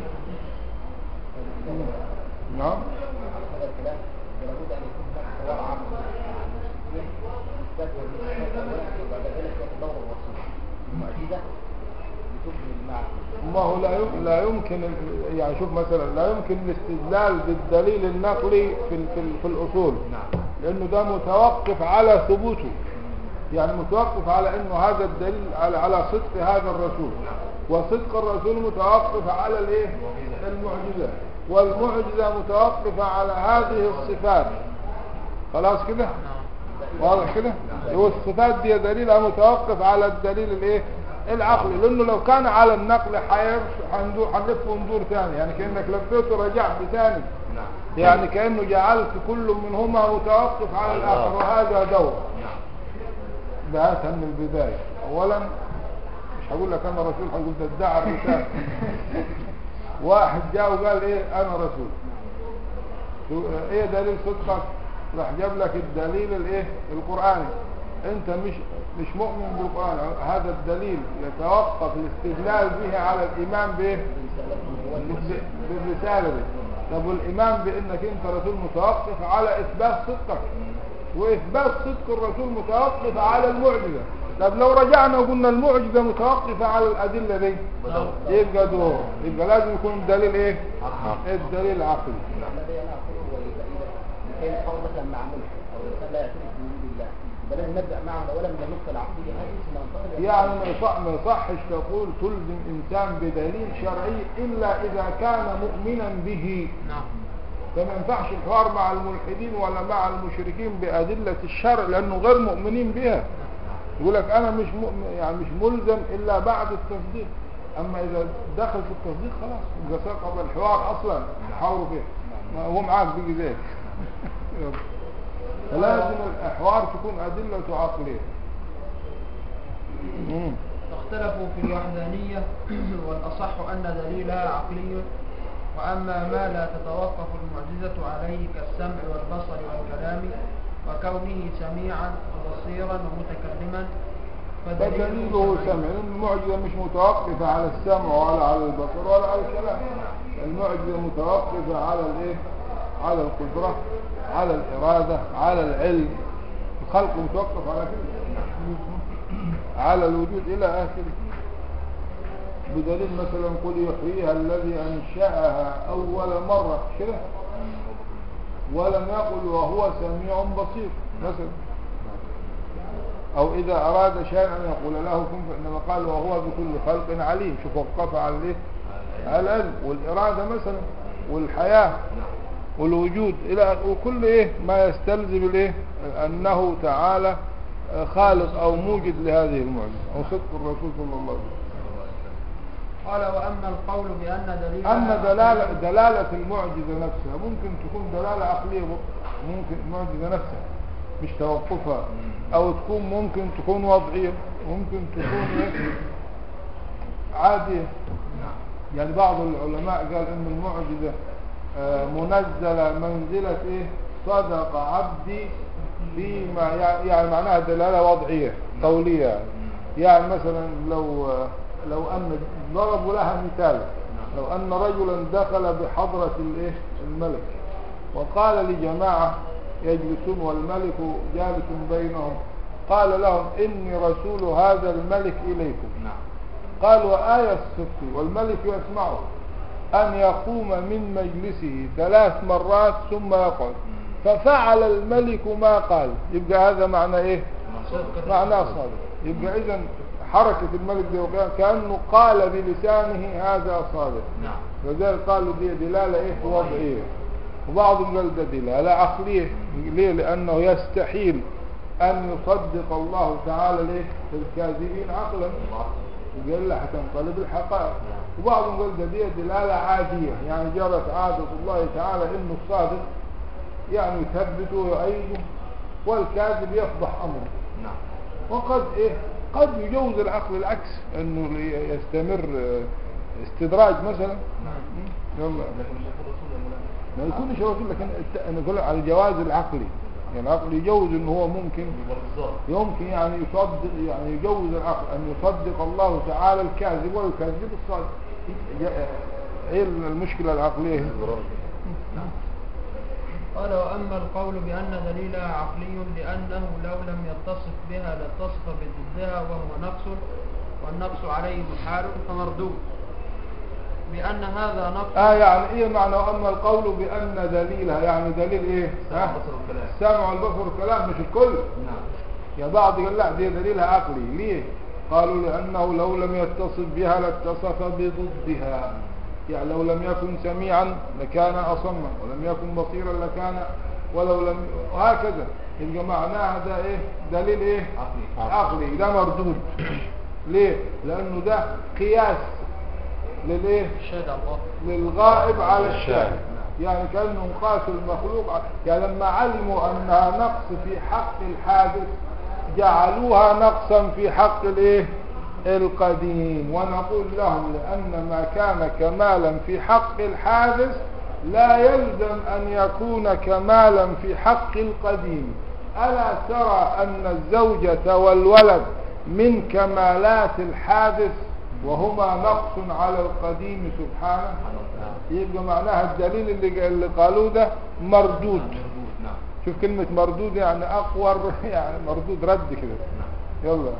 نعم هذا الكلام لابد ان يكون هناك حوار عقلي اثبات هذه الصفات وبعد ذلك ياتي دور الرسول المعجزه لتكمل المعنى ما هو لا يم- لا يمكن ال- يعني شوف مثلا لا يمكن الاستدلال بالدليل النقلي في ال- في, ال- في الاصول نعم لانه ده متوقف على ثبوته يعني متوقف على انه هذا الدليل على على صدق هذا الرسول وصدق الرسول متوقف على الايه المعجزه والمعجزه متوقفه على هذه الصفات خلاص كده واضح كده والصفات دي دليلها متوقف على الدليل الايه العقلي لانه لو كان على النقل حيرش- حندور هنلف وندور ثاني يعني كانك لفيت ورجعت ثاني نعم يعني كانه جعلت كل منهما متوقف على الاخر وهذا دور نعم بداية من البداية اولا مش هقول لك انا رسول هقول ده ادعى الرسالة واحد جاء وقال ايه انا رسول شو- ايه دليل صدقك راح جاب لك الدليل الايه القرآني انت مش مش مؤمن بالقرآن هذا الدليل يتوقف الاستدلال به على الايمان بايه ب- بالرسالة دي طب والايمان بانك انت رسول متوقف على اثبات صدقك واثبات صدق الرسول متوقف على المعجزة طب لو رجعنا وقلنا المعجزة متوقفة على الادلة دي يبقى دور يبقى لازم يكون الدليل ايه الدليل عقلي الذي انا اقوله هو اذا اذا كان القول مثلا مع ملك او الانسان لا يعترف بوجود الله يبقى لازم نبدا معه اولا من النقطه العقليه هذه ثم ننتقل إلى يعني ما يصح ما يصحش تقول تلزم انسان بدليل شرعي الا اذا كان مؤمنا به نعم فما ينفعش الحوار مع الملحدين ولا مع المشركين بأدلة الشرع لأنه غير مؤمنين بها يقول لك أنا مش مؤمن يعني مش ملزم إلا بعد التصديق أما إذا دخل في التصديق خلاص يبقى سقط الحوار أصلا حاوروا فيه ما هو معاك بيجي زيك فلازم الحوار تكون أدلة عقلية مم. اختلفوا في الوحدانية والأصح أن دليلها عقلي وأما ما لا تتوقف المعجزة عليه كالسمع والبصر والكلام وكونه سميعا وبصيرا ومتكلما فدليله سمع لأن المعجزة مش متوقفة على السمع ولا على البصر ولا على الكلام المعجزة متوقفة على الايه على القدرة على الإرادة على العلم الخلق متوقف على كده على الوجود إلى آخره بدليل مثلا قل يحييها الذي أنشأها أول مرة كده ولم يقل وهو سميع بصير مثلا أو إذا أراد شيئا أن يقول له كن فإنما قال وهو بكل خلق عليم شوف وقف على الإيه؟ على العلم والإرادة مثلا والحياة والوجود إلى وكل إيه ما يستلزم الإيه أنه تعالى خالق أو موجد لهذه المعجزة أو صدق الرسول صلى الله عليه وسلم قال وأما القول بأن دليل أما دلالة, دلالة المعجزة نفسها ممكن تكون دلالة عقلية ممكن المعجزة نفسها مش توقفها أو تكون ممكن تكون وضعية ممكن تكون إيه؟ عادية يعني بعض العلماء قال إن المعجزة آه، منزلة منزلة إيه صدق عبدي فيما يع- يعني معناها دلالة وضعية قولية يعني. يعني مثلا لو لو أن ضربوا لها مثال لو أن رجلا دخل بحضرة الإيه الملك وقال لجماعة يجلسون والملك جالس بينهم قال لهم إني رسول هذا الملك إليكم نعم قال وآية الصدق والملك يسمعه أن يقوم من مجلسه ثلاث مرات ثم يقعد ففعل الملك ما قال يبقى هذا معنى ايه معناه صادق يبقى اذا حركة الملك دي وقيام كأنه قال بلسانه هذا صادق نعم وذلك قالوا دي دلالة ايه وضعية وبعضهم قال ده دلالة عقلية ليه لأنه يستحيل أن يصدق الله تعالى ليه الكاذبين عقلا وقال له هتنقلب الحقائق وبعضهم قال ده دي دلالة عادية يعني جرت عادة الله تعالى انه الصادق يعني يثبته ويؤيده والكاذب يفضح امره نعم وقد ايه قد يجوز العقل العكس انه يستمر آه، استدراج مثلا يلا لكن مش يكون رسول يا مولانا ما يكونش رسول لكن الت- انا اقول على الجواز العقلي يعني العقل يجوز انه هو ممكن يبقى بالظبط يمكن يعني يصدق يعني يجوز العقل ان يصدق الله تعالى الكاذب ويكذب الصادق جاء- ايه المشكله العقليه قال وأما القول بأن دليلها عقلي لأنه لو لم يتصف بها لاتصف بضدها وهو نقص والنقص عليه محال فمردود بأن هذا نقص اه يعني ايه معنى واما القول بان دليلها يعني دليل ايه سمع ها بصر الكلام السمع والبصر والكلام مش الكل نعم يا بعض قال لا دي دليلها عقلي ليه قالوا لانه لو لم يتصف بها لاتصف بضدها يعني لو لم يكن سميعا لكان اصما ولم يكن بصيرا لكان ولو لم وهكذا يبقى معناها ده ايه دليل ايه عقلي عقلي ده مردود ليه لانه ده قياس للايه شهد الله للغائب على الشاهد يعني كأنهم قاسوا المخلوق ع- يعني لما علموا أنها نقص في حق الحادث جعلوها نقصا في حق الايه القديم ونقول لهم لأن ما كان كمالا في حق الحادث لا يلزم أن يكون كمالا في حق القديم ألا ترى أن الزوجة والولد من كمالات الحادث وهما نقص على القديم سبحانه يبقى معناها الدليل اللي, اللي قالوه ده مردود مردود نعم شوف كلمة مردود يعني أقور يعني مردود رد كده يلا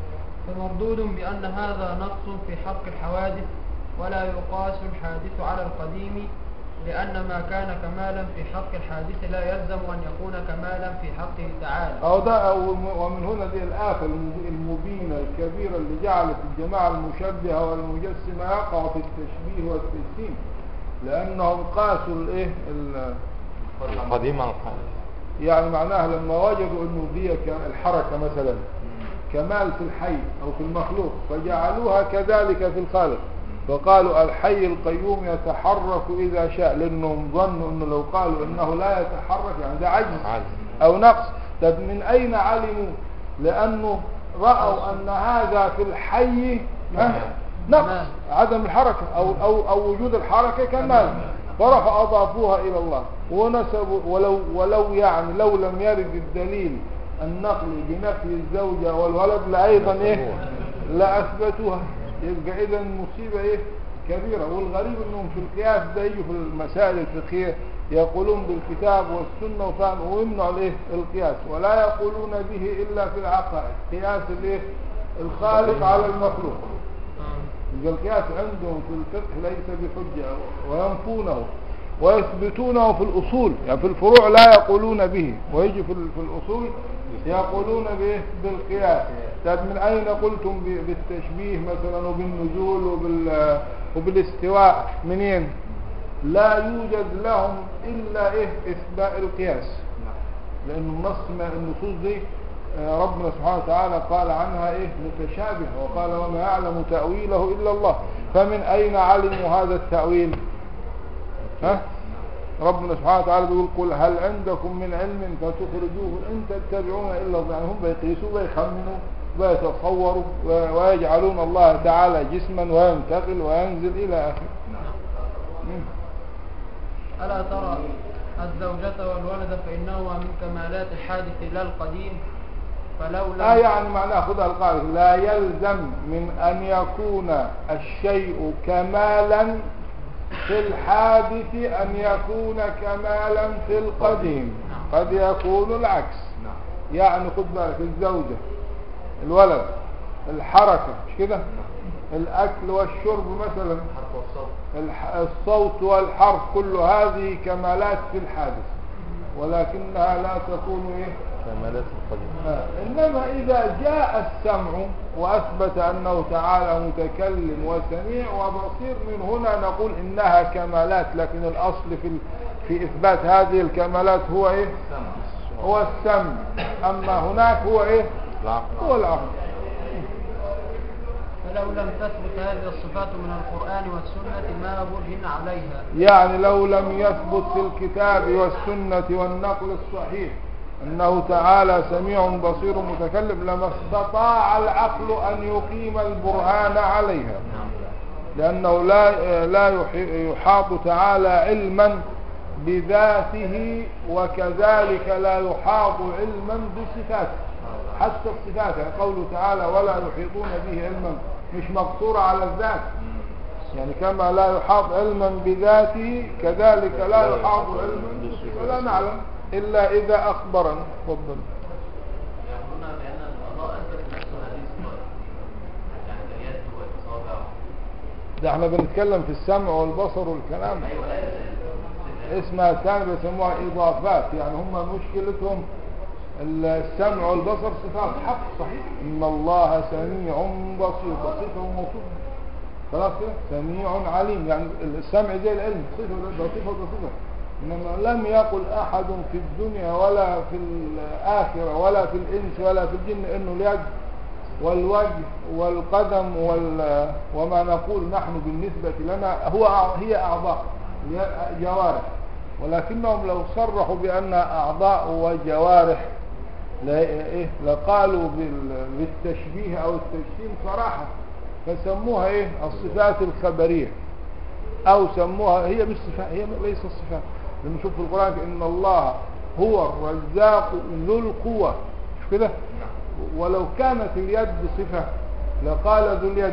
فمردود بأن هذا نقص في حق الحوادث ولا يقاس الحادث على القديم لأن ما كان كمالا في حق الحادث لا يلزم أن يكون كمالا في حقه تعالى أو ده أو ومن هنا دي الآفة المب- المبينة الكبيرة اللي جعلت الجماعة المشبهة والمجسمة يقعوا في التشبيه والتجسيم لأنهم قاسوا الإيه ال- قديم على الحال يعني معناها لما وجدوا انه دي ك- الحركة مثلا كمال في الحي او في المخلوق فجعلوها كذلك في الخالق فقالوا الحي القيوم يتحرك اذا شاء لانهم ظنوا انه لو قالوا انه لا يتحرك يعني ده عجز عجز. او نقص طب من اين علموا لانه راوا ان هذا في الحي ها؟ نقص عدم الحركة أو, أو, أو وجود الحركة كمال فرفع أضافوها إلى الله ونسبوا ولو, ولو يعني لو لم يرد الدليل النقل بنفي الزوجة والولد لأيضا إيه لا أثبتوها يبقى إذا المصيبة إيه كبيرة والغريب أنهم في القياس ده يجوا في المسائل الفقهية يقولون بالكتاب والسنة وفهم ويمنعوا الإيه القياس ولا يقولون به إلا في العقائد قياس الإيه الخالق على المخلوق يبقى القياس عندهم في الفقه ليس بحجة وينفونه ويثبتونه في الأصول يعني في الفروع لا يقولون به ويجي في ال- في الأصول يقولون به بالقياس طيب من أين قلتم ب- بالتشبيه مثلا وبالنزول وبال وبالاستواء منين لا يوجد لهم إلا إيه إثبات القياس لأن النص ما النصوص دي آه، ربنا سبحانه وتعالى قال عنها إيه متشابه وقال وما يعلم تأويله إلا الله فمن أين علموا هذا التأويل ها ربنا سبحانه وتعالى بيقول قل هل عندكم من علم فتخرجوه إن تتبعون إلا الظن يعني هم بيقيسوا ويخمنوا ويتصوروا و- ويجعلون الله تعالى جسما وينتقل وينزل إلى آخره مم. ألا ترى الزوجة والولد فإنهما من كمالات الحادث لا القديم فلو لم آه يعني معناه خذها القاعدة لا يلزم من أن يكون الشيء كمالا في الحادث أن يكون كمالا في القديم قد يكون العكس يعني خد بالك الزوجة الولد الحركة مش كده الأكل والشرب مثلا حرف والصوت الح- الصوت والحرف كل هذه كمالات في الحادث ولكنها لا تكون إيه كمالات القديم آه، إنما إذا جاء السمع وأثبت أنه تعالى متكلم وسميع وبصير من هنا نقول إنها كمالات لكن الأصل في ال- في إثبات هذه الكمالات هو إيه هو السمع أما هناك هو إيه العقل هو العقل فلو لم تثبت هذه الصفات من القرآن والسنة ما برهن عليها يعني لو لم يثبت في الكتاب والسنة والنقل الصحيح أنه تعالى سميع بصير متكلم لما استطاع العقل أن يقيم البرهان عليها لأنه لا لا يحي- يحاط تعالى علما بذاته وكذلك لا يحاط علما بصفاته حتى الصفات يعني قوله تعالى ولا يحيطون به علما مش مقصورة على الذات يعني كما لا يحاط علما بذاته كذلك لا يحاط علما بصفاته ولا نعلم إلا إذا أخبرنا تفضل يقولون بأن القضاء أثبت نفسه هذه الصفات يعني اليد والإصابع ده احنا بنتكلم في السمع والبصر والكلام أيوة لا يزال اسمها ثاني بيسموها إضافات يعني هم مشكلتهم السمع والبصر صفات حق صحيح إن الله سميع بصير بصير هو موصوف خلاص كده سميع عليم يعني السمع زي العلم صفة ده صفة ده صفة إنما لم يقل أحد في الدنيا ولا في الآخرة ولا في الإنس ولا في الجن إنه اليد والوجه والقدم وال وما نقول نحن بالنسبة لنا هو أع- هي أعضاء هي جوارح ولكنهم لو صرحوا بأنها أعضاء وجوارح لا إيه لقالوا بال- بالتشبيه أو التجسيم صراحة فسموها إيه الصفات الخبرية أو سموها هي بالصفات هي ليس الصفات لما نشوف في القرآن إن الله هو الرزاق ذو القوة مش كده ولو كانت اليد صفة لقال ذو اليد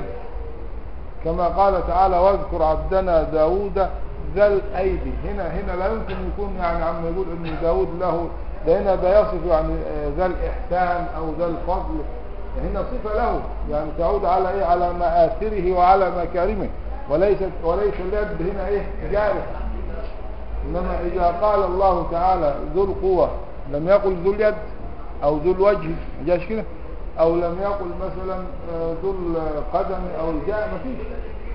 كما قال تعالى واذكر عبدنا داود ذا الأيدي هنا هنا لا يمكن يكون يعني عم يقول ان داود له ده هنا ده يصف يعني آه، ذا الإحسان أو ذا الفضل هنا صفة له يعني تعود على إيه على مآثره وعلى مكارمه وليست وليس اليد هنا إيه جارح إنما إذا قال الله تعالى ذو القوة لم يقل ذو اليد أو ذو الوجه ما جاش كده أو لم يقل مثلا آه، ذو القدم أو الجاء ما فيش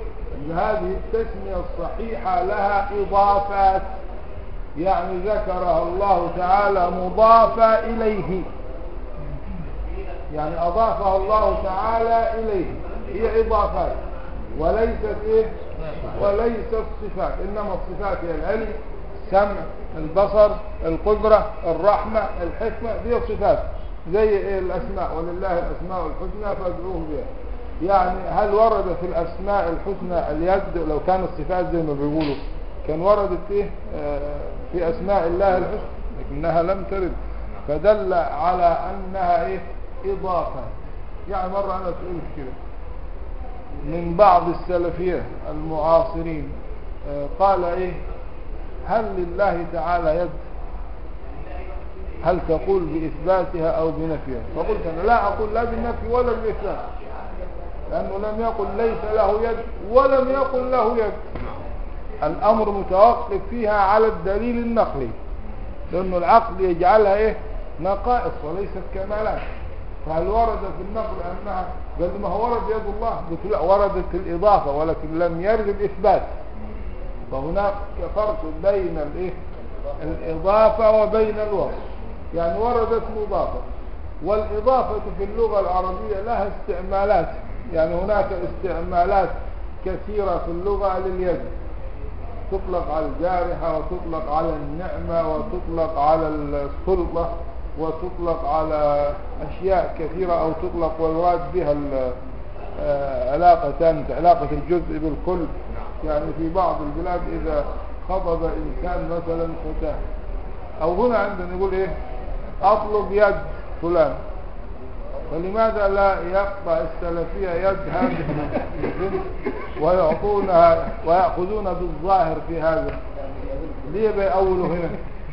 هذه التسمية الصحيحة لها إضافات يعني ذكرها الله تعالى مضافة إليه يعني أضافها الله تعالى إليه هي إضافات وليست إيه وليست صفات إنما الصفات هي العلم السمع البصر القدرة الرحمة الحكمة دي صفات زي إيه الأسماء ولله الأسماء الحسنى فادعوه بها يعني هل ورد في الأسماء الحسنى اليد لو كانت صفات زي ما بيقولوا كان وردت إيه آه، في أسماء الله الحسنى لكنها لم ترد فدل على أنها إيه إضافة يعني مرة أنا سئلت كده من بعض السلفية المعاصرين آه، قال إيه هل لله تعالى يد هل تقول بإثباتها أو بنفيها فقلت أنا لا أقول لا بالنفي ولا بالإثبات لأنه لم يقل ليس له يد ولم يقل له يد الأمر متوقف فيها على الدليل النقلي لأنه العقل يجعلها إيه نقائص وليست كمالات فهل ورد في النقل أنها قال ما هو ورد يد الله قلت لا وردت الإضافة ولكن لم يرد الإثبات فهناك فرق بين الإيه الإضافة وبين الوصف يعني وردت مضافة والإضافة في اللغة العربية لها استعمالات يعني هناك استعمالات كثيرة في اللغة لليد تطلق على الجارحة وتطلق على النعمة وتطلق على السلطة وتطلق على أشياء كثيرة أو تطلق ويراد بها ال- آه، علاقتان علاقة الجزء بالكل يعني في بعض البلاد إذا خطب إنسان مثلا فتاة أو هنا عندنا يقول إيه أطلب يد فلان فلماذا لا يقطع السلفية يد هذه البنت ويعطونها ويأخذون بالظاهر في هذا ليه بيأولوا هنا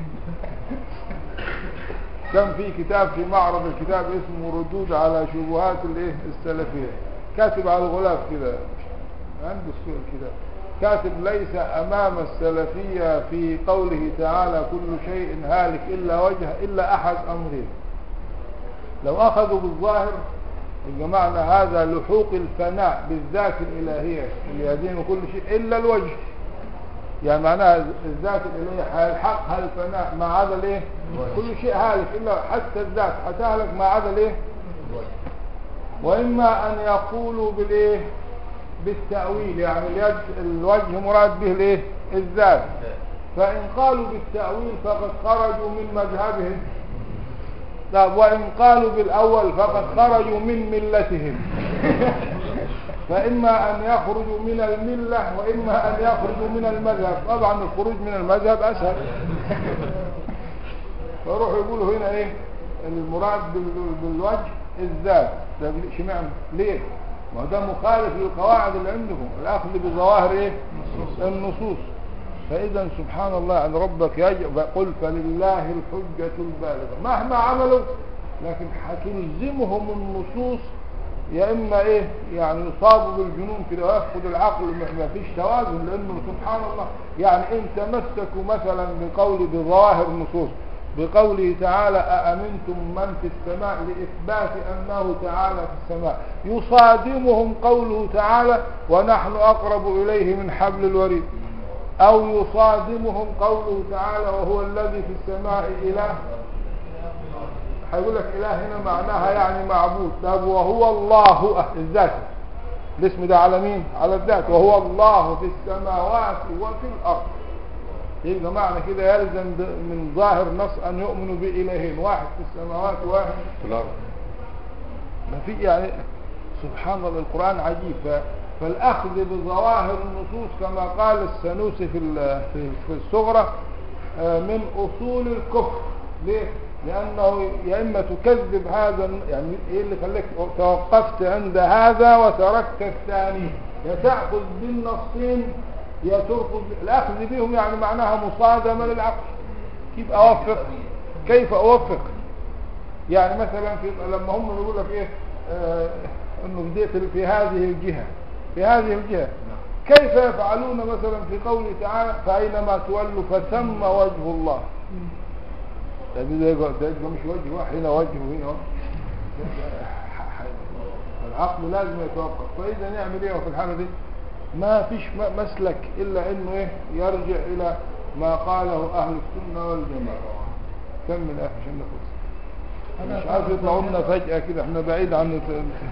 كان في كتاب في معرض الكتاب اسمه ردود على شبهات الايه السلفية كاتب على الغلاف كده عنده السؤال كده كاتب ليس امام السلفية في قوله تعالى كل شيء هالك الا وجهه الا احد امرين لو اخذوا بالظاهر يبقى معنى هذا لحوق الفناء بالذات الالهية اللي يدين كل شيء الا الوجه يعني معناها الذات الالهية هيلحقها الفناء ما عدا الايه كل شيء هالك الا حتى الذات هتهلك ما عدا الايه واما ان يقولوا بالايه بالتأويل يعني اليد الوجه مراد به الايه الذات فإن قالوا بالتأويل فقد خرجوا من مذهبهم طب وإن قالوا بالأول فقد خرجوا من ملتهم فإما أن يخرجوا من الملة وإما أن يخرجوا من المذهب طبعا الخروج من المذهب أسهل فيروحوا يقولوا هنا إيه المراد بال- بالوجه الذات ده اشمعنى ليه ما ده مخالف للقواعد اللي عندكم الاخذ بظواهر ايه النصوص فاذا سبحان الله ان ربك يجب قل فلله الحجة البالغة مهما عملوا لكن هتلزمهم النصوص يا اما ايه يعني يصابوا بالجنون كده ويفقد العقل ما ما فيش توازن لانه سبحان الله يعني ان تمسكوا مثلا بقول بظواهر النصوص بقوله تعالى أأمنتم من في السماء لإثبات أنه تعالى في السماء يصادمهم قوله تعالى ونحن أقرب إليه من حبل الوريد أو يصادمهم قوله تعالى وهو الذي في السماء إله هيقول لك إله هنا معناها يعني معبود طب وهو الله أه، الذات الاسم ده على مين على الذات وهو الله في السماوات وفي الأرض يبقى معنى كده يلزم ب- من ظاهر نص أن يؤمنوا بإلهين واحد في السماوات وواحد في الأرض ما في يعني سبحان الله القرآن عجيب ف- فالأخذ بظواهر النصوص كما قال السنوسي في ال- في في الصغرى آه، من أصول الكفر ليه؟ لأنه يا إما تكذب هذا الن- يعني إيه اللي خليك توقفت عند هذا وتركت الثاني يا تأخذ بالنصين يا ترفض الأخذ بهم يعني معناها مصادمة للعقل كيف أوفق كيف أوفق يعني مثلا في لما هم يقول لك ايه آه انه بديت في هذه الجهة في هذه الجهة كيف يفعلون مثلا في قوله تعالى فأينما تولوا فثم وجه الله طيب ده يبقى ده يبقى مش وجه واحد هنا وجه وهنا وجه العقل لازم يتوقف فإذا نعمل ايه في الحالة دي ما فيش م- مسلك إلا انه ايه يرجع إلى ما قاله أهل السنة والجماعة كمل يا أخي عشان نخلص مش عارف يطلعوا لنا فجأة كده احنا بعيد عن الت-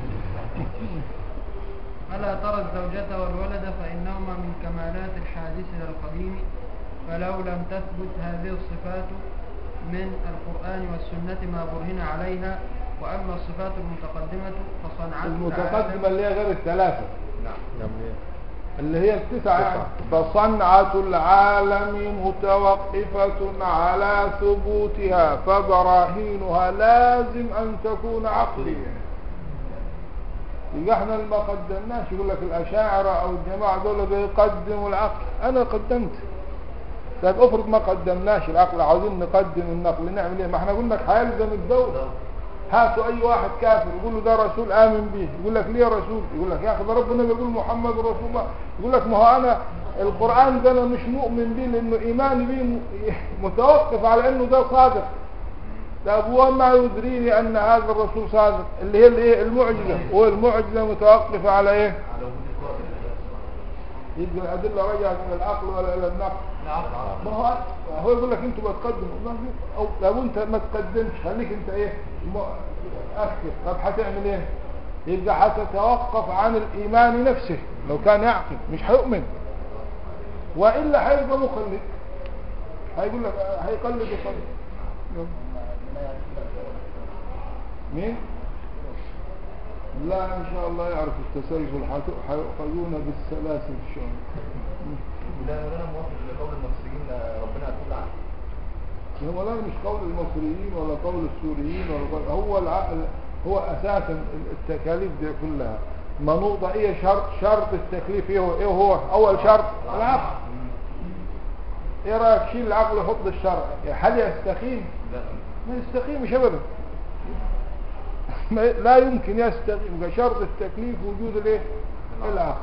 ألا ترى الزوجة والولد فإنهما من كمالات الحادث القديم فلو لم تثبت هذه الصفات من القرآن والسنة ما برهن عليها وأما الصفات المتقدمة فصنعته المتقدمة اللي هي غير الثلاثة نعم ليه؟ اللي هي التسعة يعني فصنعة العالم متوقفة على ثبوتها فبراهينها لازم أن تكون عقلية يبقى احنا اللي ما قدمناش يقول لك الأشاعرة أو الجماعة دول بيقدموا العقل أنا قدمت طيب افرض ما قدمناش العقل عاوزين نقدم النقل نعمل ايه ما احنا قلنا لك هيلزم الدولة هاتوا اي واحد كافر يقول له ده رسول امن به يقول لك ليه رسول يقول لك يا اخي ده ربنا بيقول محمد رسول الله يقول لك ما هو انا القران ده انا مش مؤمن به لانه ايماني به م- متوقف على انه ده صادق طب وما يدريني ان هذا الرسول صادق اللي هي الايه المعجزه والمعجزه متوقفه على ايه على وجود القائد يبقى الادله رجعت الى العقل ولا الى النقل ما هو هو يقول لك انتوا بتقدموا ما في او لو انت ما تقدمش خليك انت ايه م- اخر طب هتعمل ايه يبقى هتتوقف عن الايمان نفسه لو كان يعقل مش هيؤمن والا هيبقى مقلد هيقول لك هيقلد يقلد يلا. مين لا ان شاء الله يعرف التسلسل هت- هيؤخذون بالسلاسل ان شاء الله لا مولانا موافق لقول المصريين ربنا يكون عنه هو لا مش قول المصريين ولا قول السوريين ولا قول هو العقل هو اساسا التكاليف دي كلها منوطة ايه شرط شرط التكليف ايه هو, إيه هو اول شرط العقل ايه رايك شيل العقل وحط الشرع هل يستقيم لا ما يستقيمش ابدا ما- لا يمكن يستقيم يبقى شرط التكليف وجود الايه العقل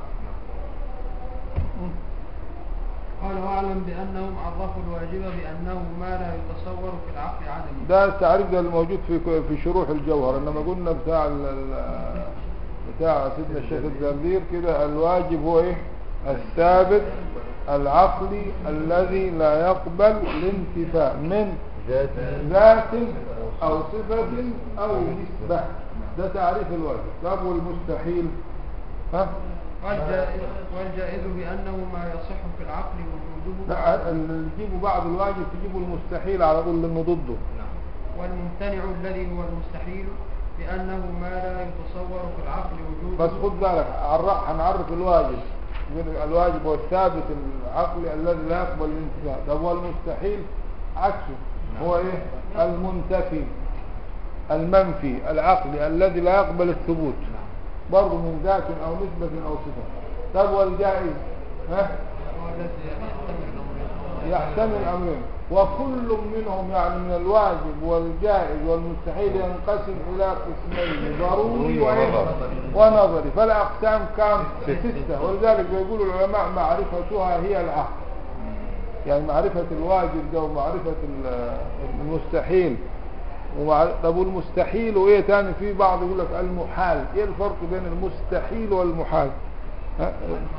قال واعلم بأنهم عرفوا الواجب بأنه ما لا يتصور في العقل عدمه ده التعريف ده الموجود في في شروح الجوهر انما قلنا بتاع ال- ال- بتاع سيدنا الشيخ الزنبير كده الواجب هو ايه الثابت العقلي الذي لا يقبل الانتفاء من ذات ذات او صفة او نسبة ده تعريف الواجب طب والمستحيل ها والجائز, والجائز بأنه ما يصح في العقل وجوده لا اللي تجيبوا بعد الواجب تجيبوا المستحيل على طول لانه ضده والممتنع الذي هو المستحيل بأنه ما لا يتصور في العقل وجوده بس خد بالك عر- هنعرف الواجب يقول الواجب هو الثابت العقلي الذي لا يقبل الانتفاع طب والمستحيل عكسه هو ايه المنتفي المنفي العقلي الذي لا يقبل الثبوت برضه من ذات او نسبة او صفة طب والجائز ها هو الذي يحتمل الأمر يحتمل امرين وكل منهم يعني من الواجب والجائز والمستحيل ينقسم الى قسمين ضروري وإيه؟ ونظري فالاقسام كان سته ولذلك بيقول العلماء معرفتها هي العقل يعني معرفة الواجب ده ومعرفة ال- المستحيل ومع... طب والمستحيل وايه تاني في بعض يقول لك المحال ايه الفرق بين المستحيل والمحال ها؟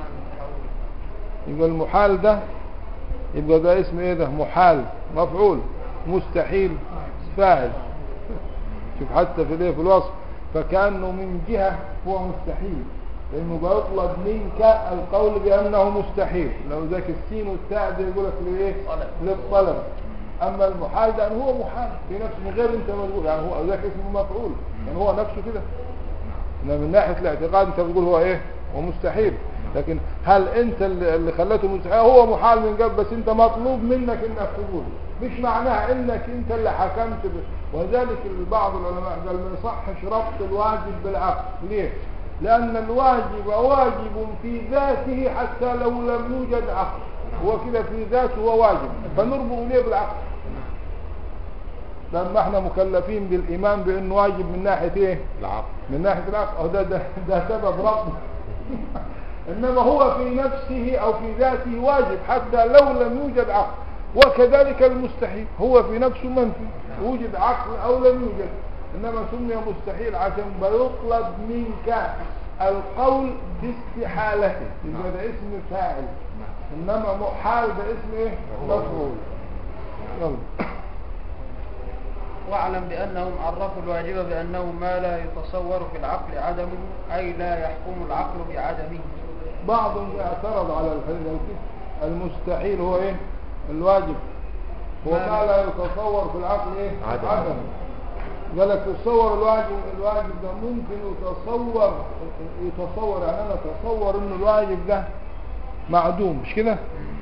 يبقى المحال ده يبقى ده اسم ايه ده محال مفعول مستحيل فاعل شوف حتى في الايه في الوصف فكأنه من جهة هو مستحيل لانه بيطلب منك القول بانه مستحيل لو ذاك السين والتاء ده يقول لك لايه للطلب اما المحال ده يعني هو محال في نفسه من غير انت ما تقول يعني هو ذاك اسمه مفعول يعني هو نفسه كده انما من ناحيه الاعتقاد انت بتقول هو ايه هو مستحيل لكن هل انت اللي اللي خلته مستحيل هو محال من قبل بس انت مطلوب منك انك تقول مش معناها انك انت اللي حكمت به وذلك بعض العلماء قال ما يصحش ربط الواجب بالعقل ليه لان الواجب واجب في ذاته حتى لو لم يوجد عقل هو كده في ذاته هو واجب فنربط ليه بالعقل لما احنا مكلفين بالايمان بانه واجب من ناحيه ايه العقل من ناحية العقل أو ده, ده, ده سبب ربط إنما هو في نفسه أو في ذاته واجب حتى لو لم يوجد عقل وكذلك المستحيل هو في نفسه منفي وجد عقل أو لم يوجد إنما سمي مستحيل عشان بيطلب منك القول باستحالته يبقى ده اسم فاعل إنما محال ده اسم إيه مفعول يلا واعلم بأنهم عرفوا الواجب بأنه ما لا يتصور في العقل عدمه أي لا يحكم العقل بعدمه بعضهم اعترض على الحديث المستحيل هو ايه الواجب هو ما لا يتصور في العقل ايه عدم. عدم قال لك تصور الواجب الواجب ده ممكن يتصور يتصور يعني انا اتصور انه الواجب ده معدوم مش كده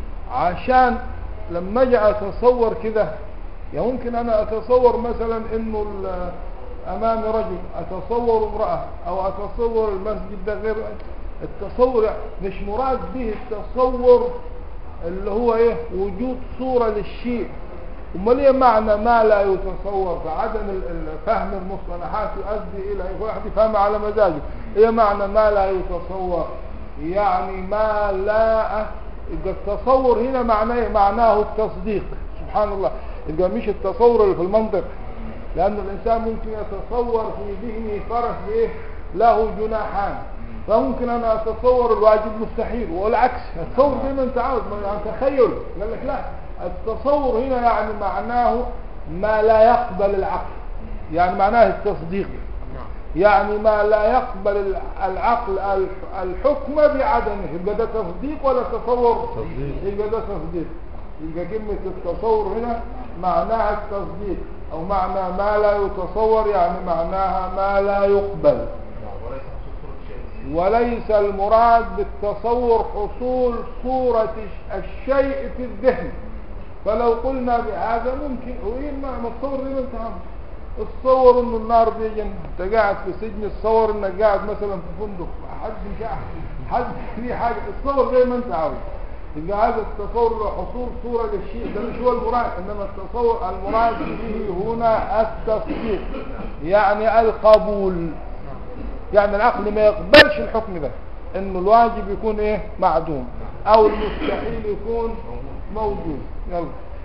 عشان لما اجي اتصور كده يا ممكن انا اتصور مثلا انه ال- امامي رجل اتصور امرأة او اتصور المسجد ده غير التصور مش مراد به التصور اللي هو ايه وجود صورة للشيء امال ايه معنى ما لا يتصور فعدم ال- ال- فهم المصطلحات يؤدي الى كل واحد يفهم على مزاجه ايه معنى ما لا يتصور يعني ما لا يبقى التصور هنا معناه معناه التصديق سبحان الله يبقى مش التصور اللي في المنطق لأن الإنسان ممكن يتصور في ذهنه فرس إيه له جناحان فممكن أنا أتصور الواجب مستحيل والعكس التصور زي ما أنت عاوز ما- يعني تخيل قال لك لا التصور هنا يعني معناه ما لا يقبل العقل يعني معناه التصديق يعني ما لا يقبل الع- العقل الح- الحكم بعدمه يبقى ده تصديق ولا تصور تصديق. يبقى ده تصديق يبقى كلمة التصور هنا معناها التصديق أو معنى ما لا يتصور يعني معناها ما لا يقبل وليس حصول صورة شيء وليس المراد بالتصور حصول صورة الش- الشيء في الذهن فلو قلنا بهذا ممكن وإيه ما ما تصور زي ما انت عاوز التصور انه النار بيجي انت قاعد في سجن تصور انك قاعد مثلا في فندق حد مش قاعد حد في حاجه تصور زي ما انت عاوز يبقى هذا التصور له حصول صوره للشيء ده مش هو المراد انما التصور المراد به هنا التصديق يعني القبول يعني العقل ما يقبلش الحكم ده انه الواجب يكون ايه معدوم او المستحيل يكون موجود يلا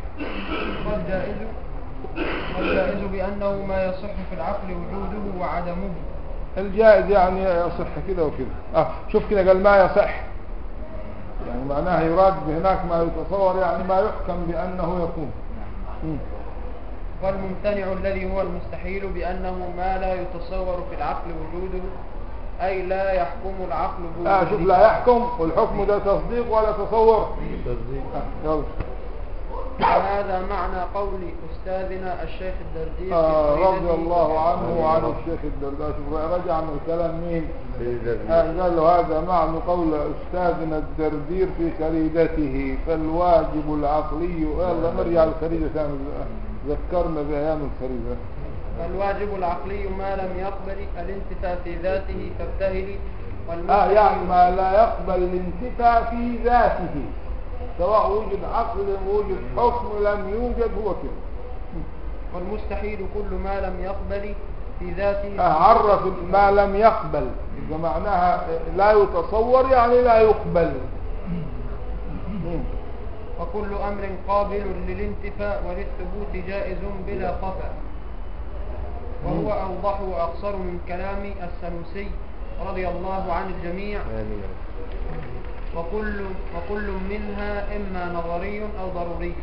والجائز والجائز بأنه ما يصح في العقل وجوده وعدمه الجائز يعني يصح كده وكده اه شوف كده قال ما يصح يعني معناها يراد بهناك ما يتصور يعني ما يحكم بانه يكون مم. والممتنع الذي هو المستحيل بأنه ما لا يتصور في العقل وجوده أي لا يحكم العقل بوجوده اه شوف لا يحكم والحكم ده تصديق ولا تصور تصديق آه يلا وهذا معنى قول أستاذنا الشيخ الدردير في آه قصيدته رضي الله عنه وعن الشيخ الدرداء شوف رجع من الكلام مين سيد آه قال له هذا معنى قول أستاذنا الدردير في خريدته فالواجب العقلي يلا نرجع الخريدة ثاني ذكرنا بأيام الخريدة فالواجب العقلي ما لم يقبل الانتفاء في ذاته فابتهل آه والمستحيل يعني ما لا يقبل الانتفاع في ذاته سواء وجد عقل وجد حكم لم يوجد هو كده والمستحيل كل ما لم يقبل في ذاته آه عرف ما لم يقبل يبقى معناها آه، لا يتصور يعني لا يقبل مم. وكل أمر قابل للانتفاء وللثبوت جائز بلا خفا وهو أوضح وأقصر من كلام السنوسي رضي الله عن الجميع آمين وكل, وكل منها إما نظري أو ضروري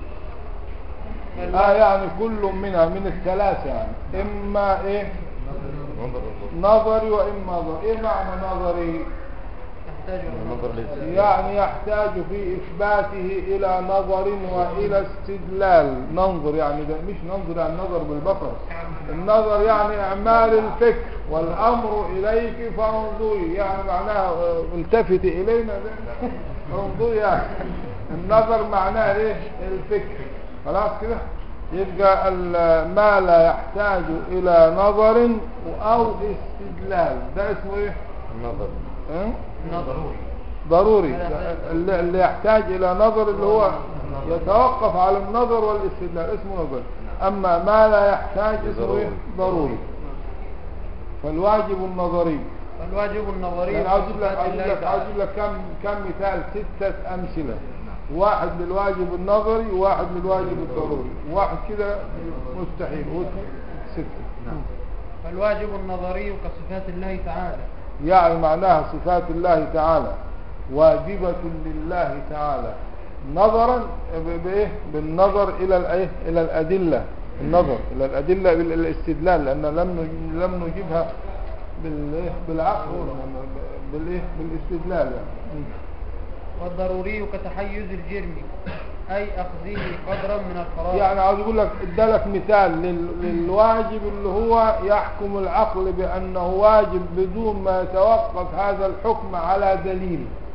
آه يعني كل منها من الثلاثة يعني إما إيه نظر نظري وإما ظري إيه معنى نظري يحتاج إلى النظر للسيد يعني يحتاج في إثباته إلى نظر وإلى استدلال ننظر يعني ده مش ننظر يعني نظر بالبصر النظر يعني إعمال الفكر والأمر إليك فانظري يعني معناها آه، التفتي إلينا ده انظري يعني النظر معناه إيه الفكر خلاص كده يبقى ال- ما لا يحتاج إلى نظر أو استدلال ده اسمه إيه؟ النظر اه؟ نظر ضروري اللي اللي يحتاج الى نظر اللي هو يتوقف على النظر والاستدلال اسمه نظر اما ما لا يحتاج اسمه إيه؟ ضروري فالواجب النظري فالواجب النظري يعني عاوز اجيب لك صفات عاوز الله اجيب لك عاوز تعالى. اجيب لك كم كم مثال ستة امثلة واحد للواجب النظري وواحد للواجب الضروري واحد كده مستحيل واثنين ستة فالواجب النظري كصفات الله تعالى يعني معناها صفات الله تعالى واجبة لله تعالى نظرا ب- بايه بالنظر الى الايه الى الادله النظر الى الادله بالاستدلال لان لم نج- لم نجيبها بالايه بالعقل بالايه بالاستدلال يعني والضروري كتحيز الجرم أي أخذه قدرا من الفراغ يعني عاوز اقول لك ادالك مثال لل- للواجب اللي هو يحكم العقل بانه واجب بدون ما يتوقف هذا الحكم على دليل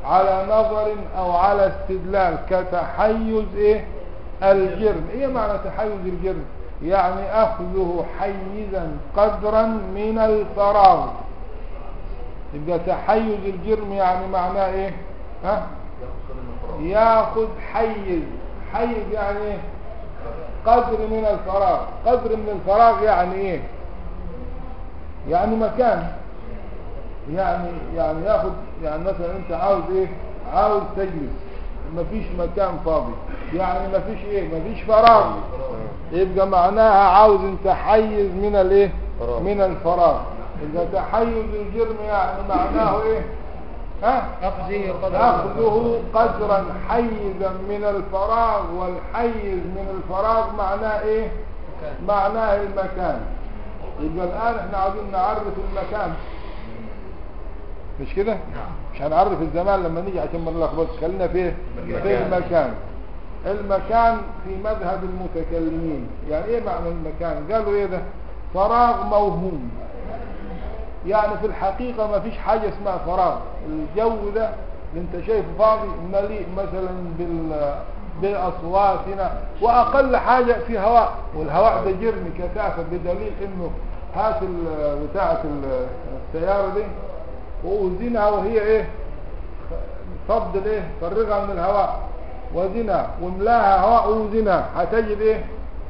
على نظر او على استدلال كتحيز ايه الجرم ايه معنى تحيز الجرم يعني اخذه حيزا قدرا من الفراغ يبقى تحيز الجرم يعني معناه ايه ها ياخذ حيز حيز يعني ايه قدر من الفراغ قدر من الفراغ يعني ايه يعني مكان يعني يعني ياخد يعني مثلا انت عاوز ايه عاوز تجلس مفيش مكان فاضي يعني مفيش ايه مفيش فراغ يبقى معناها عاوز انت حيز من الايه فراغ. من الفراغ اذا تحيز الجرم يعني معناه ايه ها أخذه قدر أخذه قدرا حيزا من الفراغ والحيز من الفراغ معناه ايه مكان. معناه المكان يبقى الآن احنا عاوزين نعرف المكان مش كده مش هنعرف الزمان لما نيجي عشان ما نلخبطش خلينا في إيه؟ في المكان المكان في مذهب المتكلمين يعني ايه معنى المكان قالوا ايه ده فراغ موهوم يعني في الحقيقة ما فيش حاجة اسمها فراغ الجو ده اللي انت شايفه فاضي مليء مثلا بال بأصواتنا وأقل حاجة في هواء والهواء ده جرم كثافة بدليل انه هات ال- بتاعة ال- السيارة دي وأوزنها وهي ايه فضل ايه فرغها من الهواء وزنها واملاها هواء وزنها هتجد ايه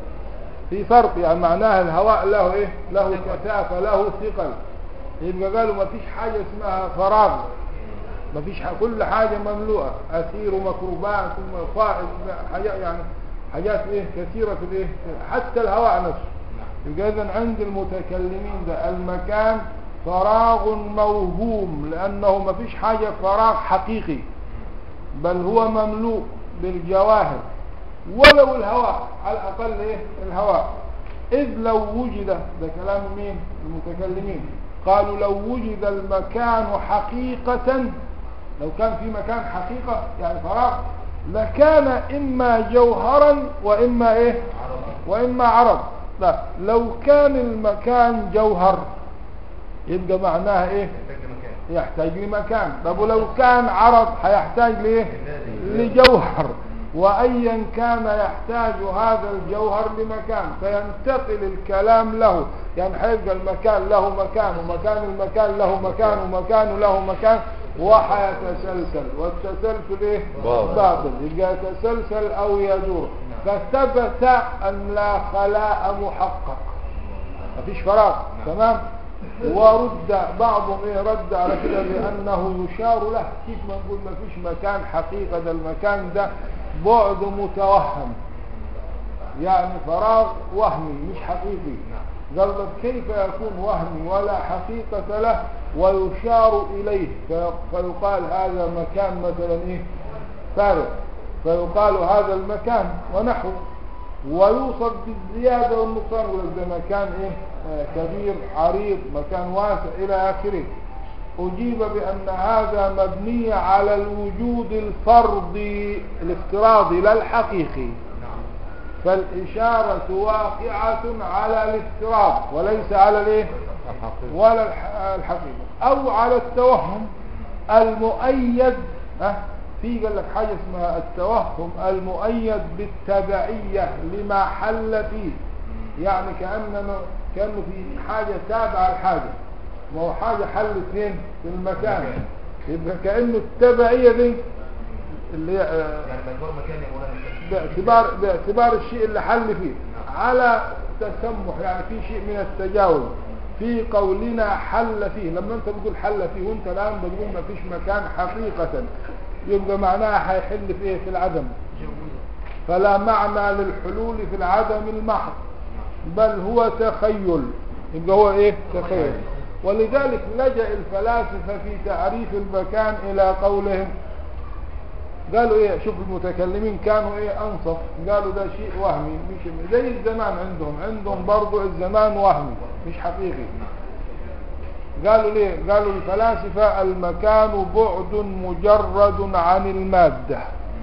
في فرق يعني معناها الهواء له ايه له كثافة له ثقل يبقى قالوا ما فيش حاجة اسمها فراغ ما فيش ح- كل حاجة مملوءة أثير ومكروبات ومصائب حاجات يعني حاجات ايه كثيرة في الايه حتى الهواء نفسه يبقى اذا عند المتكلمين ده المكان فراغ موهوم لأنه ما فيش حاجة فراغ حقيقي بل هو مملوء بالجواهر ولو الهواء على الأقل إيه الهواء إذ لو وجد ده كلام مين المتكلمين قالوا لو وجد المكان حقيقة لو كان في مكان حقيقة يعني فراغ لكان إما جوهرا وإما إيه وإما عرض لا لو كان المكان جوهر يبقى معناها إيه يحتاج لمكان طب ولو كان عرض هيحتاج لايه لجوهر وايا كان يحتاج هذا الجوهر لمكان فينتقل الكلام له يعني هيبقى المكان له مكان ومكان المكان له مكان ومكان له مكان وحيتسلسل والتسلسل ايه باطل. باطل يبقى يتسلسل او يدور فثبت ان لا خلاء محقق مفيش فراغ تمام ورد بعضهم ايه رد على كده لانه يشار له كيف ما نقول ما فيش مكان حقيقة ده المكان ده بعد متوهم يعني فراغ وهمي مش حقيقي قال طب كيف يكون وهمي ولا حقيقة له ويشار إليه في- فيقال هذا مكان مثلا إيه فارغ فيقال هذا المكان ونحوه ويوصف بالزيادة والنقصان يقول لك ده مكان إيه آه كبير عريض مكان واسع إلى آخره أجيب بأن هذا مبني على الوجود الفرضي الافتراضي لا الحقيقي فالإشارة واقعة على الافتراض وليس على الايه ولا الح- الحقيقة أو على التوهم المؤيد ها في قال لك حاجة اسمها التوهم المؤيد بالتبعية لما حل فيه يعني كأننا كأنه في حاجة تابعة لحاجة ما هو حاجة حلت فين في المكان يبقى كأنه التبعية دي اللي هي آه، يعني مجموع مكان يا مولانا باعتبار باعتبار الشيء اللي حل فيه على تسمح يعني في شيء من التجاوز في قولنا حل فيه لما انت بتقول حل فيه وانت الان بتقول ما فيش مكان حقيقة يبقى معناها هيحل في ايه في العدم فلا معنى للحلول في العدم المحض بل هو تخيل يبقى هو ايه تخيل ولذلك لجأ الفلاسفة في تعريف المكان الى قولهم قالوا ايه شوف المتكلمين كانوا ايه انصف قالوا ده شيء وهمي مش زي الزمان عندهم عندهم برضو الزمان وهمي مش حقيقي قالوا ليه قالوا الفلاسفة المكان بعد مجرد عن المادة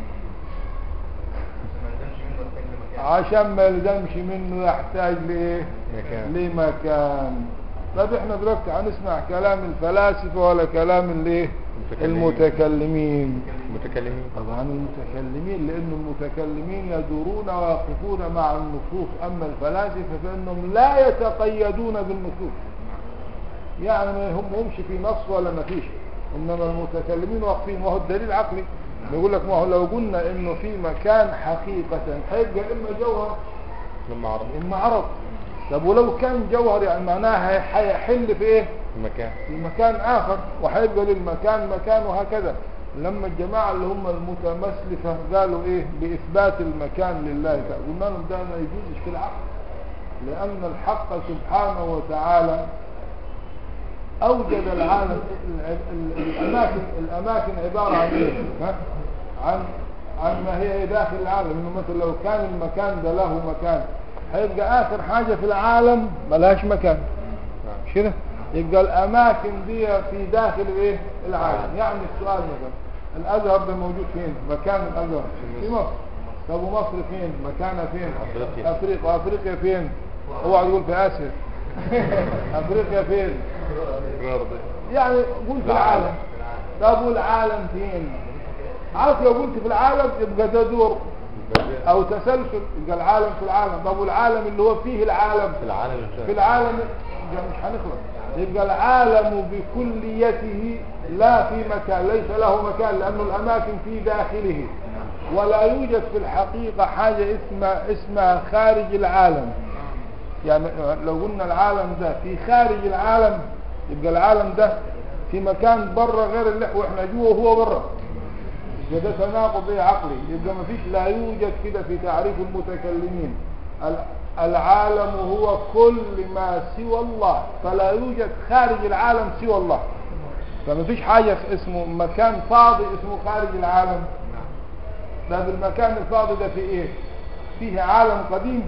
ما نزلش منه محتاج لمكان عشان ما يلزمش منه يحتاج لايه مكان. لمكان طب احنا دلوقتي هنسمع كلام الفلاسفة ولا كلام الايه المتكلمين المتكلمين طبعا المتكلمين لأن المتكلمين يدورون ويقفون مع النصوص أما الفلاسفة فإنهم لا يتقيدون بالنصوص يعني ما هم همش في نص ولا ما فيش إنما المتكلمين واقفين وهو الدليل عقلي بيقول لك ما هو لو قلنا إنه في مكان حقيقة هيبقى إما جوهر لما عرض إما عرض طب ولو كان جوهر يعني معناها هيحل في إيه؟ المكان في مكان آخر وهيبقى للمكان مكان وهكذا لما الجماعة اللي هم المتمسلفة قالوا إيه بإثبات المكان لله تعالى قلنا لهم ده ما يجوزش في العقل لأن الحق سبحانه وتعالى أوجد العالم ال- ال- الأماكن الأماكن عبارة عن إيه؟ ها؟ عن عن ما هي داخل العالم إنه مثلا لو كان المكان ده له مكان هيبقى آخر حاجة في العالم ملهاش مكان مش كده يبقى الاماكن دي في داخل ايه العالم يعني السؤال مثلا الازهر ده موجود فين مكان الازهر في مصر طب ومصر فين مكانها فين أفريقيا. افريقيا افريقيا فين اوعى تقول في اسيا افريقيا فين يعني قول في العالم طب والعالم فين عارف لو قلت في العالم يبقى ده دور او تسلسل يبقى العالم في العالم طب والعالم اللي هو فيه العالم في العالم في العالم يبقى مش هنخلص يبقى العالم بكليته لا في مكان ليس له مكان لأنه الأماكن في داخله ولا يوجد في الحقيقة حاجة اسمها اسمها خارج العالم يعني لو قلنا العالم ده في خارج العالم يبقى العالم ده في مكان بره غير اللي واحنا جوه وهو بره يبقى ده تناقض ايه عقلي يبقى ما فيش لا يوجد كده في تعريف المتكلمين ال- العالم هو كل ما سوى الله فلا يوجد خارج العالم سوى الله فما فيش حاجة اسمه مكان فاضي اسمه خارج العالم ده المكان الفاضي ده في ايه فيه عالم قديم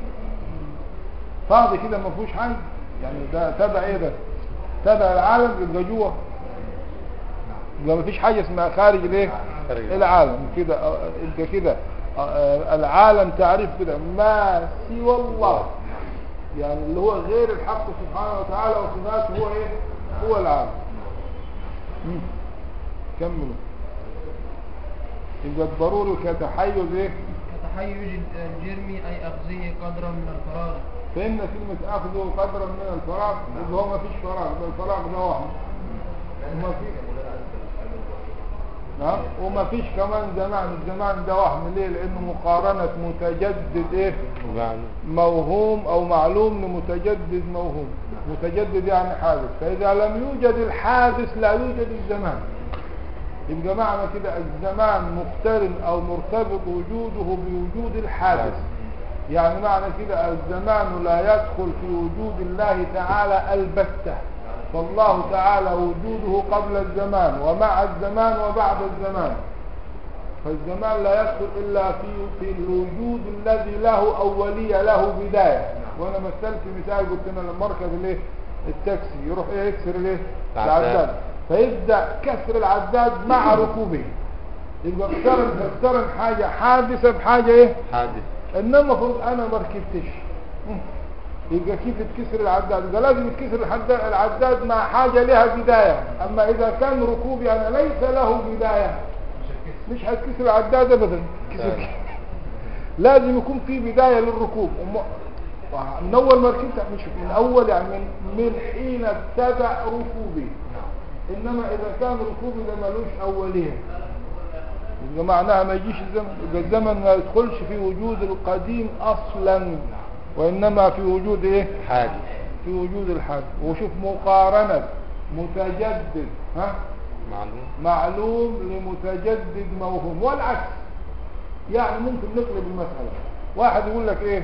فاضي كده ما فيهوش حاجة يعني ده تبع ايه ده تبع العالم يبقى جوه يبقى ما فيش حاجة اسمها خارج الايه خارج العالم كده آه، يبقى كده آه، آه، العالم تعريف كده ما سوى الله يعني اللي هو غير الحق سبحانه وتعالى وصفاته هو ايه هو العالم مم. كملوا يبقى الضروري كتحيز ايه كتحيز الجرم أي أخذه قدرا من الفراغ فإن كلمة أخذه قدرا من الفراغ يبقى هو ما فيش فراغ يبقى الفراغ ده وهم وما في نعم وما فيش كمان زمان الزمان ده وهم ليه لأنه مقارنة متجدد إيه معنى موهوم أو معلوم لمتجدد موهوم متجدد يعني حادث فإذا لم يوجد الحادث لا يوجد الزمان يبقى معنى كده الزمان مقترن أو مرتبط وجوده بوجود الحادث يعني معنى كده الزمان لا يدخل في وجود الله تعالى البتة فالله تعالى وجوده قبل الزمان ومع الزمان وبعد الزمان فالزمان لا يدخل إلا في في الوجود الذي له أولية له بداية وأنا مثلت مثال قلت لنا لما أركب الايه التاكسي يروح إيه يكسر الايه العداد. العداد فيبدأ كسر العداد مع ركوبه يبقى اقترن اقترن حاجة حادثة بحاجة إيه حادث انما المفروض انا ما ركبتش مم. يبقى كيف يتكسر العداد يبقى لازم يتكسر الحد- العداد مع حاجة لها بداية اما اذا كان ركوبي انا ليس له بداية مش هتكسر العداد ابدا كسر فعلا. لازم يكون في بداية للركوب وم- من اول ما ركبت مش من اول يعني من, من حين ابتدأ ركوبي انما اذا كان ركوبي ده ملوش اوليه يبقى معناها ما يجيش الزمن يبقى الزمن ما يدخلش في وجود القديم اصلا وانما في وجود ايه حادث في وجود الحادث وشوف مقارنة متجدد ها معلوم معلوم لمتجدد موهوم والعكس يعني ممكن نقلب المسألة واحد يقول لك ايه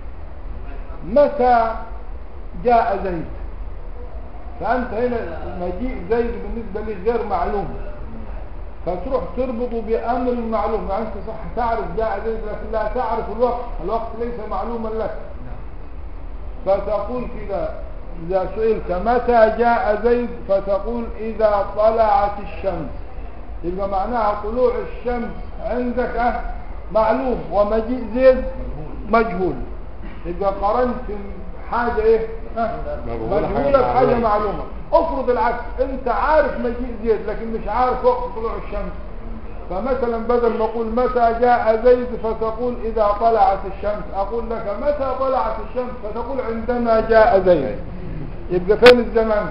متى جاء زيد فأنت هنا مجيء زيد بالنسبة لي غير معلوم فتروح تربطه بأمر معلوم يعني أنت صح تعرف جاء زيد لكن لا تعرف الوقت الوقت ليس معلوما لك فتقول كده إذا سئلت متى جاء زيد فتقول إذا طلعت الشمس يبقى معناها طلوع الشمس عندك أه معلوم ومجيء زيد مجهول يبقى قارنت حاجة إيه أه مجهولة حاجة مجهولة بحاجة معلومة. معلومة افرض العكس انت عارف مجيء زيد لكن مش عارف وقت طلوع الشمس فمثلا بدل ما اقول متى جاء زيد فتقول اذا طلعت الشمس اقول لك متى طلعت الشمس فتقول عندما جاء زيد يبقى فين الزمان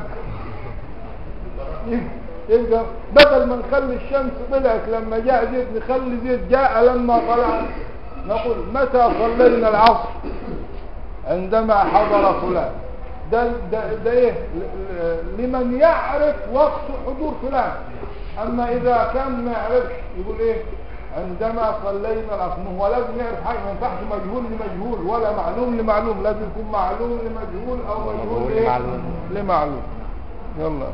يبقى بدل ما نخلي الشمس طلعت لما جاء زيد نخلي زيد جاء لما طلعت نقول متى صلينا العصر عندما حضر فلان ده, ده, ده ايه ل- ل- لمن يعرف وقت حضور فلان اما اذا كان ما يعرفش يقول ايه عندما صلينا العصر ما هو لازم يعرف حاجه ما ينفعش مجهول لمجهول ولا معلوم لمعلوم لازم يكون معلوم لمجهول او مجهول مجهول إيه؟ لمعلوم. لمعلوم يلا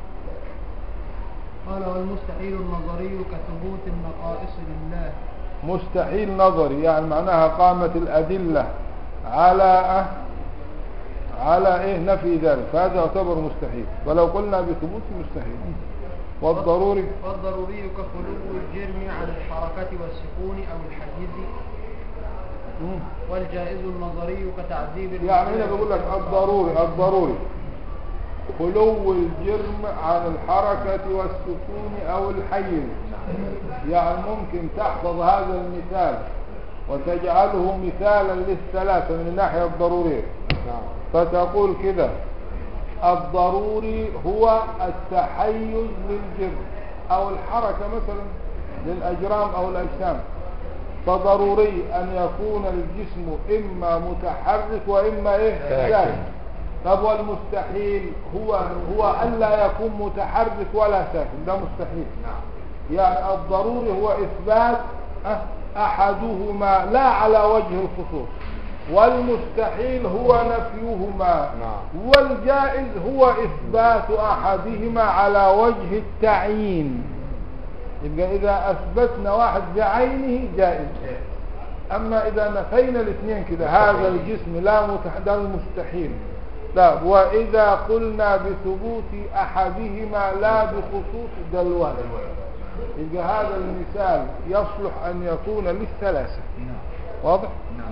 قال والمستحيل النظري كثبوت النقائص لله مستحيل نظري يعني معناها قامت الأدلة على على ايه نفي ذلك فهذا يعتبر مستحيل ولو قلنا بثبوت مستحيل والضروري والضروري كخلو الجرم عن الحركة والسكون أو الحيز مم. والجائز النظري كتعذيب يعني هنا المخلوق بيقول لك الضروري الضروري خلو الجرم عن الحركة والسكون أو الحيز يعني ممكن تحفظ هذا المثال وتجعله مثالا للثلاثة من الناحية الضرورية نعم فتقول كده الضروري هو التحيز للجرم أو الحركة مثلا للأجرام أو الأجسام فضروري أن يكون الجسم إما متحرك وإما إيه ساكن. ساكن طب والمستحيل هو هو ألا يكون متحرك ولا ساكن ده مستحيل يعني الضروري هو إثبات أه، أحدهما لا على وجه الخصوص والمستحيل هو نفيهما نعم. والجائز هو إثبات أحدهما على وجه التعيين يبقى إذا أثبتنا واحد بعينه جائز أما إذا نفينا الاثنين كده هذا الجسم لا متح... ده المستحيل لا وإذا قلنا بثبوت أحدهما لا بخصوص ده الواجب يبقى هذا المثال يصلح أن يكون للثلاثة واضح؟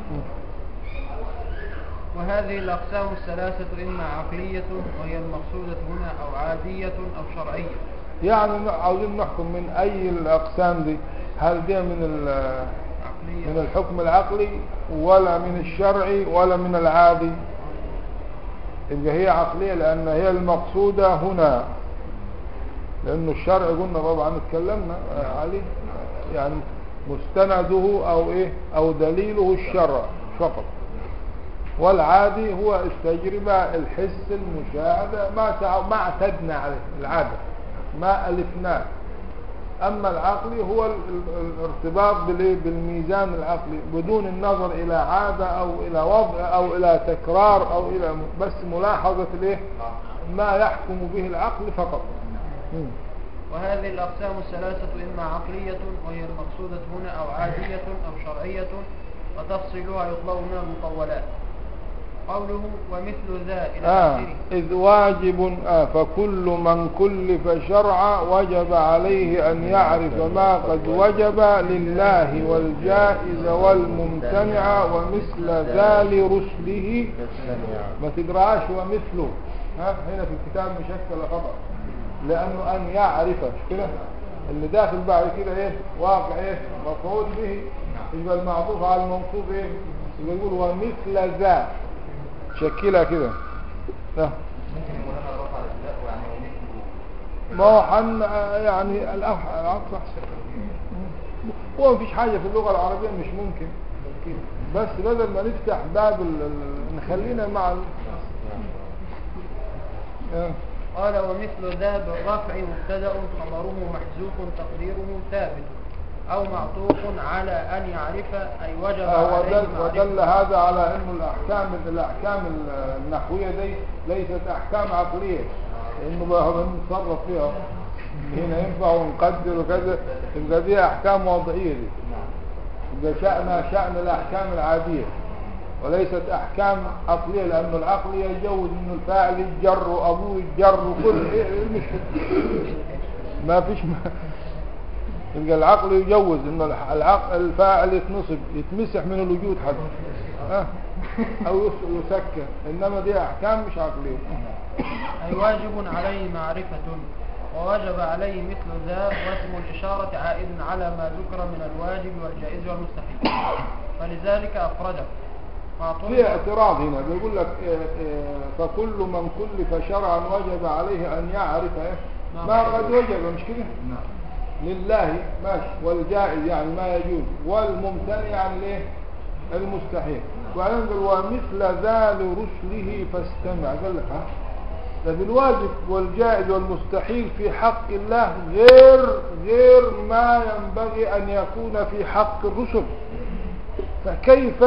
وهذه الأقسام الثلاثة إما عقلية وهي المقصودة هنا أو عادية أو شرعية يعني ن- عاوزين نحكم من أي الأقسام دي هل دي من ال- من عقلية الحكم العقلي ولا من الشرعي ولا من العادي يبقى هي عقلية لأن هي المقصودة هنا لأنه الشرع قلنا طبعا اتكلمنا آه، عليه يعني مستنده أو إيه أو دليله الشرع فقط والعادي هو التجربة الحس المشاهدة ما تع... ما اعتدنا عليه العادة ما ألفناه أما العقلي هو ال- ال- الارتباط بالإيه؟ بالميزان العقلي بدون النظر إلى عادة أو إلى وضع أو إلى تكرار أو إلى م- بس ملاحظة الإيه؟ ما يحكم به العقل فقط مم. وهذه الأقسام الثلاثة إما عقلية وهي المقصودة هنا أو عادية أو شرعية وتفصيلها يطلب من المطولات قوله ومثل ذا إلى آه آخره إذ واجب آه فكل من كلف شرعا وجب عليه أن يعرف ما قد وجب لله والجائز والممتنع ومثل ذا لرسله ما تقراش ومثله ها هنا في الكتاب مشكل خطأ لأنه أن يعرف مش كده اللي داخل بعد كده ايه واقع ايه مفعول به يبقى المعطوف على المنصوب ايه يبقى يقول ومثل ذا شكلها كده ده. ممكن يكون انا رفع الابتداء ويعني ومثله ما هو حن يعني الأح- العطف أحسن هو مفيش حاجة في اللغة العربية مش ممكن بس بدل ما نفتح باب ال- ال- نخلينا مع ال... آه. قال ومثل ذا بالرفع مبتدأ خبره محذوف تقديره ثابت أو معطوف على أن يعرف أي وجب آه، عليه ودل, ودل معرفة هذا على انه الاحكام الاحكام النحويه دي ليست احكام عقليه انه بقى بنتصرف فيها هنا ينفع ونقدر وكذا يبقى دي احكام وضعيه دي يبقى شأنها شأن الاحكام العاديه وليست احكام عقليه لانه العقل يجوز انه الفاعل يتجر وابوه يتجر وكل ايه إيه المشكله ما فيش ما يبقى العقل يجوز انه الح- العقل الفاعل يتنصب يتمسح من الوجود حتى ها او يس- يسكن انما دي احكام مش عقليه أي واجب عليه معرفة ووجب عليه مثل ذا واسم الإشارة عائد على ما ذكر من الواجب والجائز والمستحيل فلذلك أفرده في واعترض اعتراض هنا بيقول لك آه، آه، فكل من كلف شرعا وجب عليه ان يعرف إيه؟ ما قد وجب مش كده لله ماشي والجائز يعني ما يجوز والممتنع يعني الايه المستحيل وبعدين قال ومثل ذا لرسله فاستمع قال لك ها ده في الواجب والجائز والمستحيل في حق الله غير غير ما ينبغي ان يكون في حق الرسل فكيف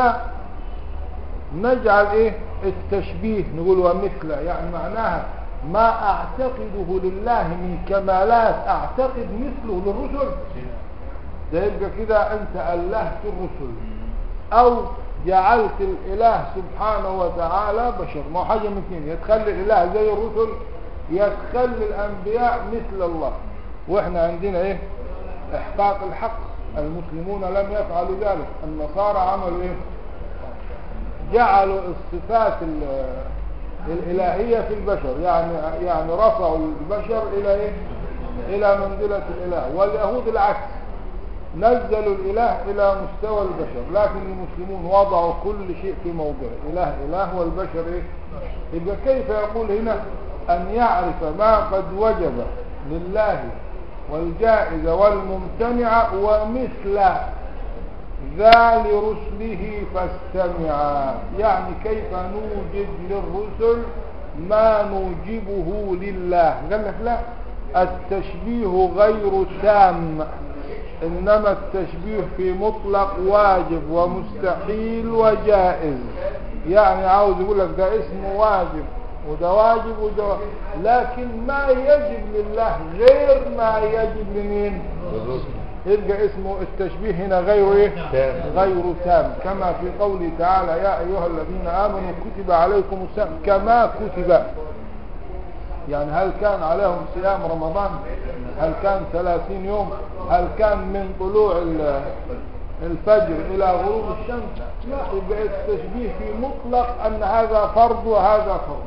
نجعل ايه التشبيه نقول ومثله يعني معناها ما اعتقده لله من كمالات اعتقد مثله للرسل ده يبقى كده انت الهت الرسل او جعلت الاله سبحانه وتعالى بشر ما هو حاجه من اثنين يا تخلي الاله زي الرسل يا تخلي الانبياء مثل الله واحنا عندنا ايه احقاق الحق المسلمون لم يفعلوا ذلك النصارى عملوا ايه جعلوا الصفات ال- الإلهية في البشر يعني يعني رفعوا البشر إلى إيه؟ إلى منزلة الإله واليهود العكس نزلوا الإله إلى مستوى البشر لكن المسلمون وضعوا كل شيء في موضعه إله إله والبشر إيه؟ يبقى كيف يقول هنا أن يعرف ما قد وجب لله والجائز والممتنع ومثل ذا لرسله فاستمعا يعني كيف نوجد للرسل ما نوجبه لله قال لك لا التشبيه غير تام انما التشبيه في مطلق واجب ومستحيل وجائز يعني عاوز يقول لك ده اسمه واجب وده واجب وده واجب. لكن ما يجب لله غير ما يجب لمين بالرسل يبقى اسمه التشبيه هنا غير ايه تام. غير تام كما في قوله تعالى يا ايها الذين امنوا كتب عليكم الصيام كما كتب يعني هل كان عليهم صيام رمضان هل كان 30 يوم هل كان من طلوع ال- الفجر الى غروب الشمس لا يبقى التشبيه في مطلق ان هذا فرض وهذا فرض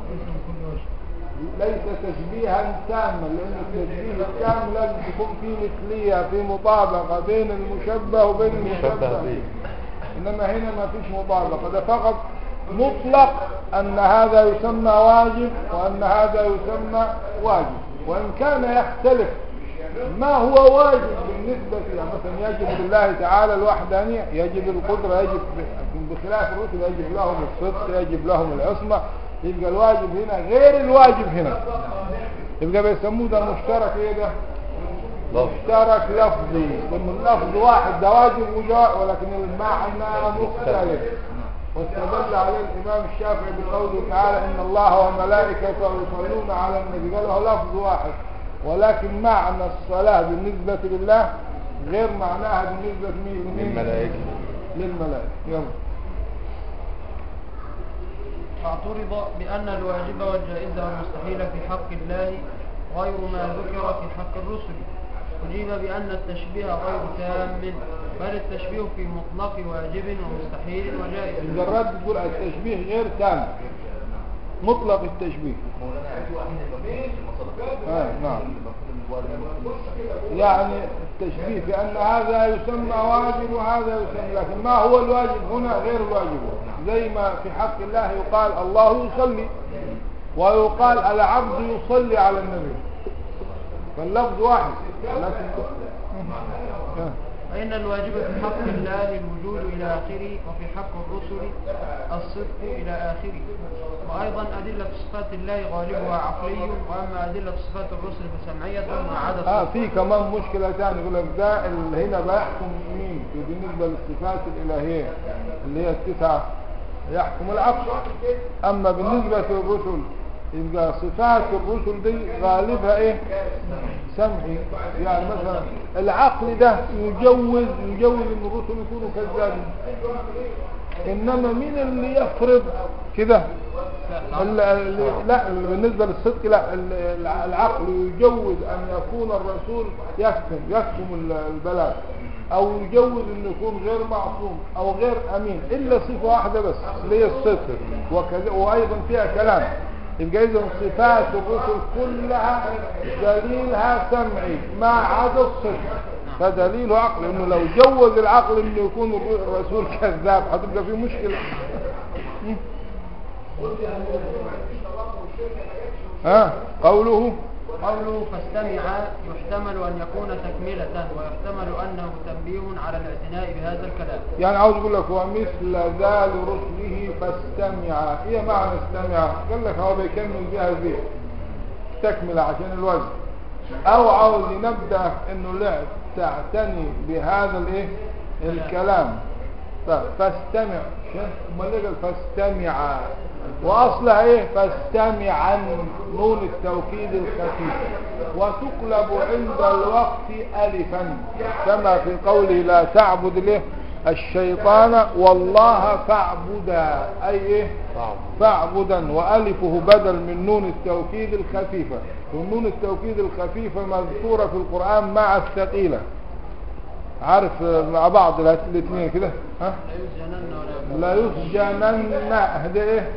ليس تشبيها تاما لان التشبيه التام لازم تكون في مثليه في مطابقه بين المشبه وبين مشبه المشبه به انما هنا ما فيش مطابقه ده فقط مطلق ان هذا يسمى واجب وان هذا يسمى واجب وان كان يختلف ما هو واجب بالنسبة يعني مثلا يجب لله تعالى الوحدانية يجب القدرة يجب بخلاف الرسل يجب لهم الصدق يجب لهم العصمة يبقى الواجب هنا غير الواجب هنا يبقى بيسموه ده مشترك ايه ده لفظ مشترك لفظي لأن اللفظ واحد ده واجب وجاء ولكن المعنى مختلف واستدل عليه الإمام الشافعي بقوله تعالى إن الله وملائكته يصلون على النبي قال له لفظ واحد ولكن معنى الصلاة بالنسبة لله غير معناها بالنسبة لمين؟ للملائكة للملائكة يلا فاعترض بأن الواجب والجائز والمستحيل في حق الله غير ما ذكر في حق الرسل أجيب بأن التشبيه غير تام بل التشبيه في مطلق واجب ومستحيل وجائز الجراد بتقول التشبيه غير تام مطلق التشبيه آه نعم يعني التشبيه بأن هذا يسمى واجب وهذا يسمى لكن ما هو الواجب هنا غير الواجب زي ما في حق الله يقال الله يصلي ويقال العبد يصلي على النبي فاللفظ واحد لكن آه. فإن الواجب في حق الله الوجود إلى آخره وفي حق الرسل الصدق إلى آخره وأيضا أدلة صفات الله غالبها عقلي وأما أدلة صفات الرسل فسمعية ما عدا اه الصدق في كمان مشكلة ثانية يقول لك ده اللي هنا بيحكم مين بالنسبة للصفات الإلهية اللي هي التسعة يحكم العقل أما بالنسبة للرسل يبقى صفات الرسل دي غالبها ايه سمعي يعني مثلا العقل ده يجوز يجوز ان الرسل يكونوا كذابين انما مين اللي يفرض كده ال- ال- لا ال- بالنسبة للصدق لا ال- الع- العقل يجوز أن يكون الرسول يكتم يكتم ال- البلاغ او يجوز انه يكون غير معصوم او غير امين الا صفة واحدة بس اللي هي الستر وكذا وايضا فيها كلام يبقى اذا صفات الرسل كلها دليلها سمعي ما عدا الصدق فدليله عقل انه لو جوز العقل انه يكون الرسول كذاب هتبقى في مشكلة ها قوله قوله فاستمع يحتمل أن يكون تكملة ويحتمل أنه تنبيه على الاعتناء بهذا الكلام يعني عاوز يقول لك ومثل ذا لرسله فاستمع ايه معنى استمع قال لك هو بيكمل بها ذي تكمل عشان الوزن او عاوز ينبه انه لا تعتني بهذا الايه الكلام طيب فاستمع شايف امال ليه قال فاستمع واصلها ايه فاستمعا نون التوكيد الخفيف وتقلب عند الوقت الفا كما في قوله لا تعبد له الشيطان والله فاعبدا اي ايه صعب فاعبدا والفه بدل من نون التوكيد الخفيفة والنون التوكيد الخفيفة مذكورة في القرآن مع الثقيلة عارف مع بعض الاثنين كده ها لا يسجنن ولا يكون لا يسجنن هذا ايه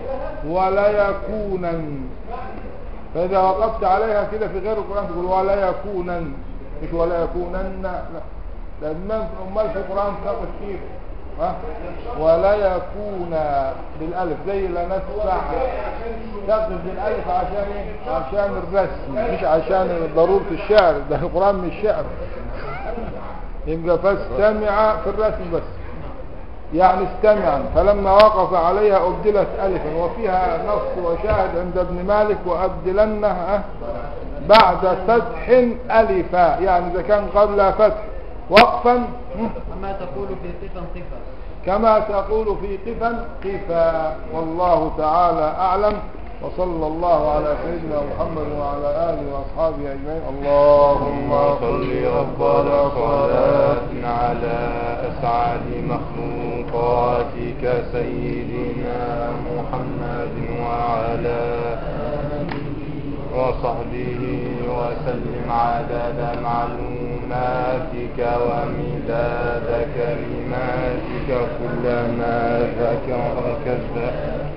ولا يكونن فاذا وقفت عليها كده في غير القرآن تقول ولا يكونن مش ولا يكونن لا لازم امال في القرآن تقف كيف ها ولا يكون بالالف زي لا نسمع تقف بالالف عشان ايه عشان الرسم مش عشان ضرورة الشعر ده القرآن مش شعر يبقى فاستمع في الرسم بس يعني استمعا فلما وقف عليها أبدلت ألفا وفيها نص وشاهد عند ابن مالك وأبدلنها بعد فتح ألفا يعني إذا كان قبل فتح وقفا كما تقول في قفا قفا كما تقول في قفا قفا والله تعالى أعلم وصلى الله على سيدنا محمد وعلى آله وأصحابه أجمعين اللهم صل أفضل صلاة على أسعد مخلوقاتك سيدنا محمد وعلى وصحبه وسلم عدد معلوماتك ومداد كلماتك كلما ذكرك الذكر